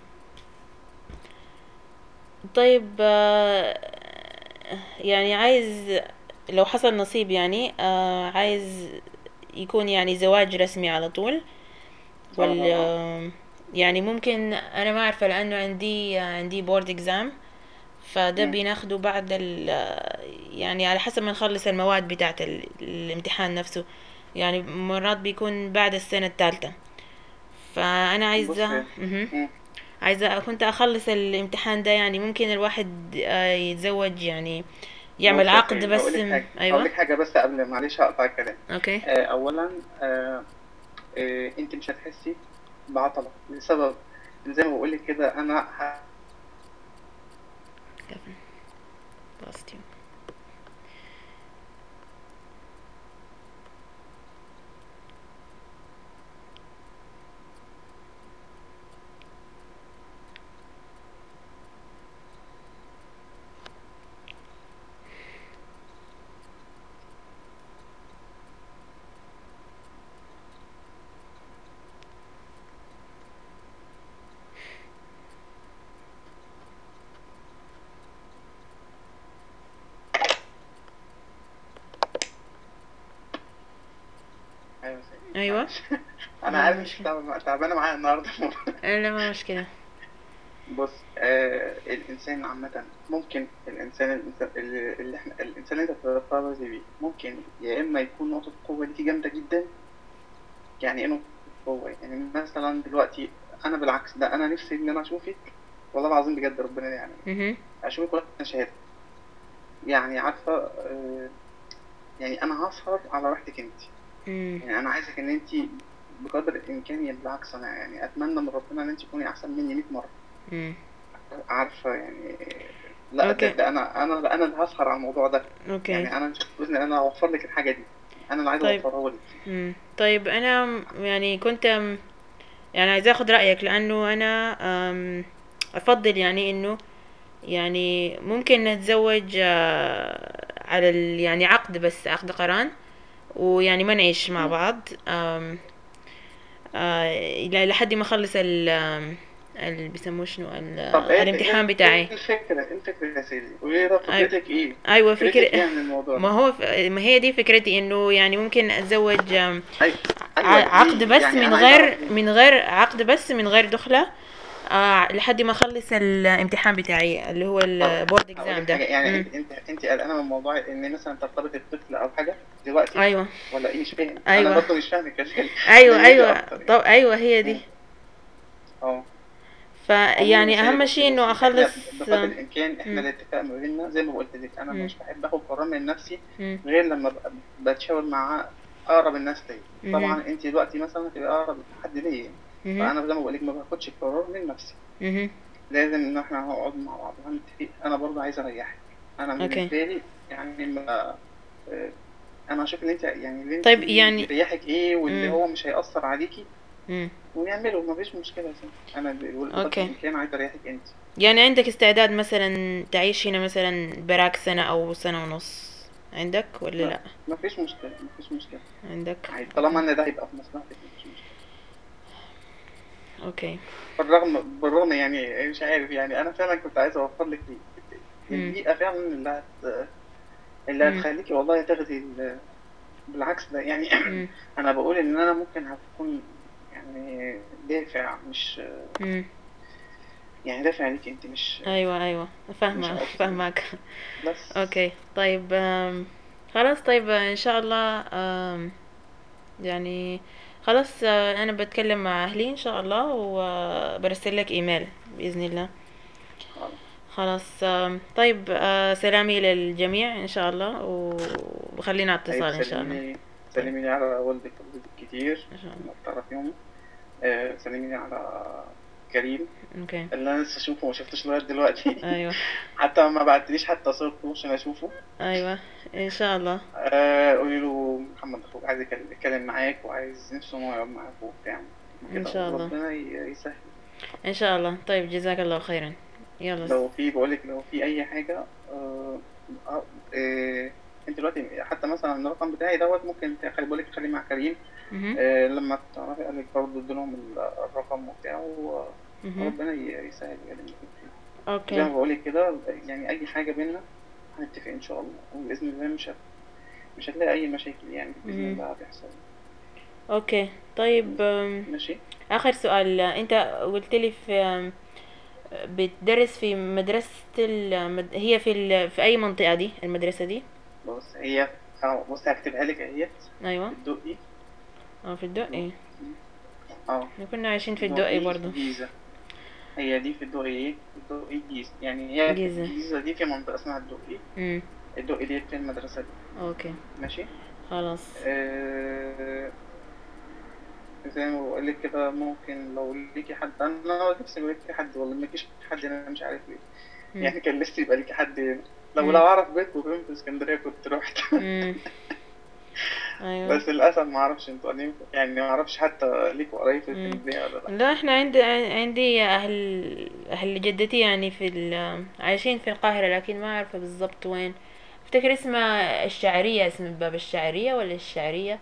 طيب آه، يعني عايز لو حصل نصيب يعني آه، عايز يكون يعني زواج رسمي على طول ان شاء الله ولا اه يعني ممكن انا ما اعرفه لانه عندي عندي بورد اكزام فده مم. بناخده بعد ال يعني على حسب ما نخلص المواد بتاعت ال- الامتحان نفسه يعني مرات بيكون بعد السنة الثالثة فأنا بص عايزة مهم. مم. عايزة كنت أخلص الامتحان ده يعني ممكن الواحد آه، يتزوج يعني يعمل بص يا عقد سيدي بس هقول لك حاجة هقول أيوة لك حاجة بس قبل معلش هقطع الكلام أوكي آه، أولا آه، آه، أنت مش هتحسي بعطلة لسبب زي ما بقول لك كده أنا ه- lost you. أيوة يا سيدي أيوة معلش أنا ما عارف مش مشكلة تعب- تعبانة معايا النهاردة لا ما مشكلة بص آه الإنسان عامة ممكن الإنسان الإنسان اللي اللي إحنا الإنسان اللي أنت بتتفرج بيه ممكن يا إما يكون نقطة قوة ليكي جامدة جدا يعني إيه نقطة قوة يعني مثلا دلوقتي أنا بالعكس ده أنا نفسي إن أنا أشوفك والله العظيم بجد ربنا يعني مهم. أشوفك ولا شهادة يعني عارفة آه يعني أنا هسهر على راحتك أنت مم. يعني أنا عايزك إن أنت بقدر الإمكان يعني بالعكس أنا يعني أتمنى من ربنا إن أنت تكوني أحسن مني 100 مرة مم. عارفة يعني لا ده, أوكي ده انا انا انا اللي هسهر على الموضوع ده أوكي يعني انا مش باذن الله انا هوفر لك الحاجه دي انا اللي عايز طيب اوفرها لك مم. طيب أنا م- يعني كنت م- يعني عايزة أخذ رأيك لأنه أنا أم، أفضل يعني إنه يعني ممكن نتزوج آه، على ال يعني عقد بس عقد قران ويعني ما نعيش مع مم. بعض أم، آه، إلى لحد ما أخلص ال آم، ال بيسموه شنو ال- طب ايه الامتحان ايه بتاعي ايه الفكره ايه الفكره يا سيدي وايه ده أيوة فكرتك ايه أيوة فكرتك فكرة ايه عن الموضوع ما ده هو ف- ما هي دي فكرتي إنه يعني ممكن أتزوج آم، ايوه ع- ايوه عقد ليه بس يعني من انا عايز اعرف غير ليه من غير عقد بس من غير دخلة آه لحد ما اخلص الامتحان بتاعي اللي هو طب البورد هقول اكزام لك حاجه ده يعني امم انت انت انت قلقانه من موضوع ان مثلا ترتبط بطفل او حاجه دلوقتي ايوه ولا ايه مش فاهم انا ايوه برضه مش فاهمك يا سيدي ايوه دليلي ايوه اكتر يعني طب ايوه هي دي مم. اه فيعني عموما يا سيدي اهم بصي شيء انه بصي احنا اخلص بقدر الامكان احنا امم الاتفاق ما بيننا زي ما قلت لك انا امم مش بحب اخد قرار من نفسي امم غير لما ابقى بتشاور مع اقرب الناس ليا امم طبعا انت دلوقتي مثلا هتبقى اقرب حد ليا امم فانا زي ما بقول لك ما باخدش القرار من نفسي امم لازم ان احنا نقعد مع بعض هنتفق انا برضه عايز اريحك انا اوكي بالنسبه لي يعني ما آه، انا اشوف ان انت يعني اللي انت طيب يعني يريحك ايه واللي امم هو مش هيأثر عليكي امم ونعمله مفيش مشكله يا سيدي انا بقول بقدر اوكي الامكان عايز اريحك انت يعني عندك استعداد مثلا تعيش هنا مثلا براك سنة او سنة ونص عندك ولا لا لا مفيش مشكله مفيش مشكله عندك عادي طالما اوكي ان ده هيبقى في مصلحتك مفيش مشكله اوكي بالرغم بالرغم يعني مش عارف يعني انا فعلا كنت عايز اوفر لك امم البيئه فعلا اللي هت اللي امم هتخليكي والله تاخدي ال- بالعكس ده يعني امم انا بقول ان انا ممكن هكون يعني دافع مش امم يعني دافع ليك انت مش ايوه ايوه مش فاهمة اكتر فاهمك بس اوكي طيب آم، خلاص طيب آه، ان شاء الله آم، يعني خلاص آه، انا بتكلم مع اهلي ان شاء الله وبرسل لك ايميل باذن الله خلاص خلاص آم، طيب آه، سلامي للجميع ان شاء الله وخلينا على طيب اتصال ان شاء الله سلميني طيب سلميني على والدك ووالدتك كتير ان شاء الله لما تعرفيهم آه، سلميني على كريم اوكي اللي انا لسه اشوفه ما شفتوش لغايه دلوقتي ايوه حتى ما بعتليش حتى صورته عشان اشوفه ايوه ان شاء الله آه قولي له محمد اخوك عايز يكلم يتكلم معاك وعايز نفسه ان هو يقعد معاك وبتاع ان كده شاء الله وربنا ي- يسهل ان شاء الله طيب جزاك الله خيرا يلا س- لو في بقولك لو في اي حاجه آه آه آه انت دلوقتي حتى مثلا الرقم بتاعي دوت ممكن خلي بالك خليه مع كريم مهم. آه لما تعرفي قال لك برضه اديلهم ال- الرقم وبتاع مهم. وربنا ي- يسهل يعني زي ما اوكي بقولك كده يعني اي حاجه بينا هنتفق ان شاء الله وباذن الله مش هت... مش هتلاقي اي مشاكل يعني باذن مهم. الله هتحصل اوكي طيب أم، ماشي اخر سؤال انت قلت لي في أم، بتدرس في مدرسة المد... هي في ال... في اي منطقة دي المدرسة دي بص هي اه بص هكتبها لك اهيت ايوه في الدقي اه في الدقي اه احنا كنا عايشين في الدقي برضو جيزة هي دي في الدقي ايه في الدقي جيزة يعني هي في جيزة. الجيزة دي في منطقة اسمها الدقي امم الدقي دي في المدرسة دي اوكي ماشي خلاص آه، زي ما بقول لك كده ممكن لو ليكي حد انا نفسي يبقى ليكي حد والله ما ليكيش حد انا مش عارف ليه مم. يعني كان نفسي يبقى ليكي حد هنا لو مم. لو اعرف بيتكم فين في اسكندريه كنت رحت امم ايوه بس للاسف ما اعرفش انتوا قاعدين يعني ما اعرفش حتى ليكوا قرايب في مم. اسكندريه ولا لا لا احنا عندي عندي اهل اهل جدتي يعني في ال... عايشين في القاهرة لكن ما اعرف بالضبط وين افتكر اسمها الشعرية اسم باب الشعرية ولا الشعرية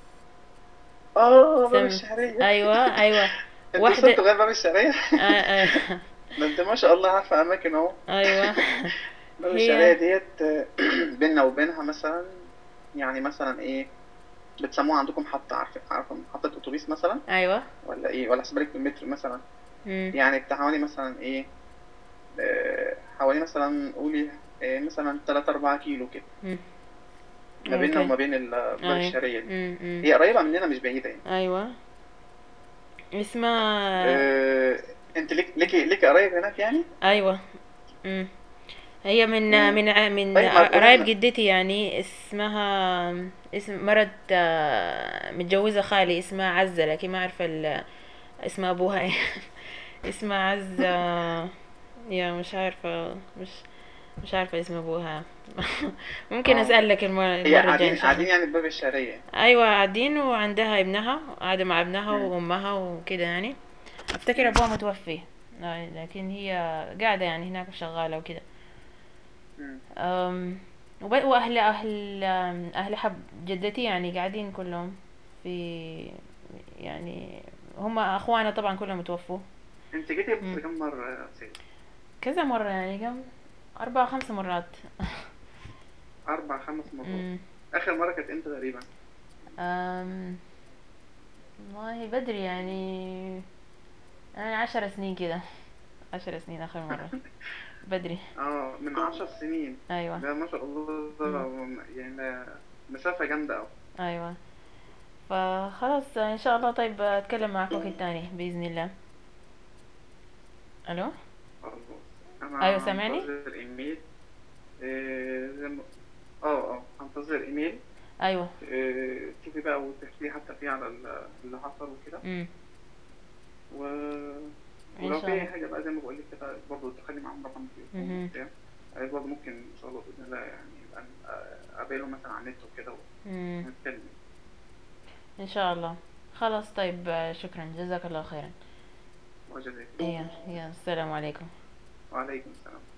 اه باب سم... الشعريه ايوه ايوه انتوا واحدة وصلتوا لغايه باب الشعريه آه آه. ده انت ما شاء الله عارفه اماكن اهو ايوه باب هي- الشعريه ديت آه، بيننا وبينها مثلا يعني مثلا ايه بتسموها عندكم محطة عارفة عارفة محطة أتوبيس مثلا ايوه ولا إيه ولا أحسب لك بالمتر مثلا مم. يعني بتاع حوالي مثلا إيه آه، حوالي مثلا قولي آه، مثلا تلاتة أربعة كيلو كده مم. ما بيننا اوكي وما بين الباب أيوة. الشرقية دي مم. مم. هي قريبة مننا مش بعيدة يعني ايوه اسمها آه، أنت ليك ليك ليك قرايب هناك يعني؟ ايوه مم. هي من مم. من ع- من طيب ما تقول قرايب لنا. جدتي يعني اسمها اسم مرت آه، متجوزة خالي اسمها عزة لكن ما عارفة ال- اسم ابوها ايه اسمها عزة يا مش عارفة مش مش عارفة اسم ابوها ممكن آه. اسألك المرة هي المرة الجاية قاعدين ان شاء قاعدين الله يعني بباب الشرقية ايوه قاعدين وعندها ابنها قاعدة مع ابنها مم. وامها وكده يعني افتكر ابوها متوفي آه، لكن هي قاعدة يعني هناك شغالة وكده مم. أم، وب- واهل اهل أم، اهل حب جدتي يعني قاعدين كلهم في يعني هم اخوانا طبعا كلهم توفوا أنت جيتي مم. بس كم مرة يا سيدي؟ كذا مرة يعني كم أربع خمس مرات أربع خمس مرات أمم. آخر مرة كانت إمتى تقريبا؟ أم، والله بدري يعني يعني عشر سنين كده عشر سنين آخر مرة بدري اه من عشر سنين أيوة ده ما شاء الله ده يعني مسافة جامدة أوي أيوة فخلاص إن شاء الله طيب أتكلم معك وقت تاني بإذن الله ألو خلاص أنا أيوة، سامعني؟ هنتظر إيميل إيه، زي ما اه اه هنتظر إيميل أيوة إيه، تشوفي بقى وتحكي لي حتى فيه على ال- اللي حصل وكده أمم و... إن ولو شاء في أي الله. حاجة بقى زي ما بقول لك كده برضه تخلي معاهم رقم التليفون مهم. وبتاع إيه، برضه ممكن إن شاء الله بإذن الله يعني يبقى ن- أقابلهم مثلا على النت وكده أمم ونتكلم إن شاء الله خلاص طيب شكرا جزاك الله خيرا وجزاك إيه يا السلام عليكم وعليكم السلام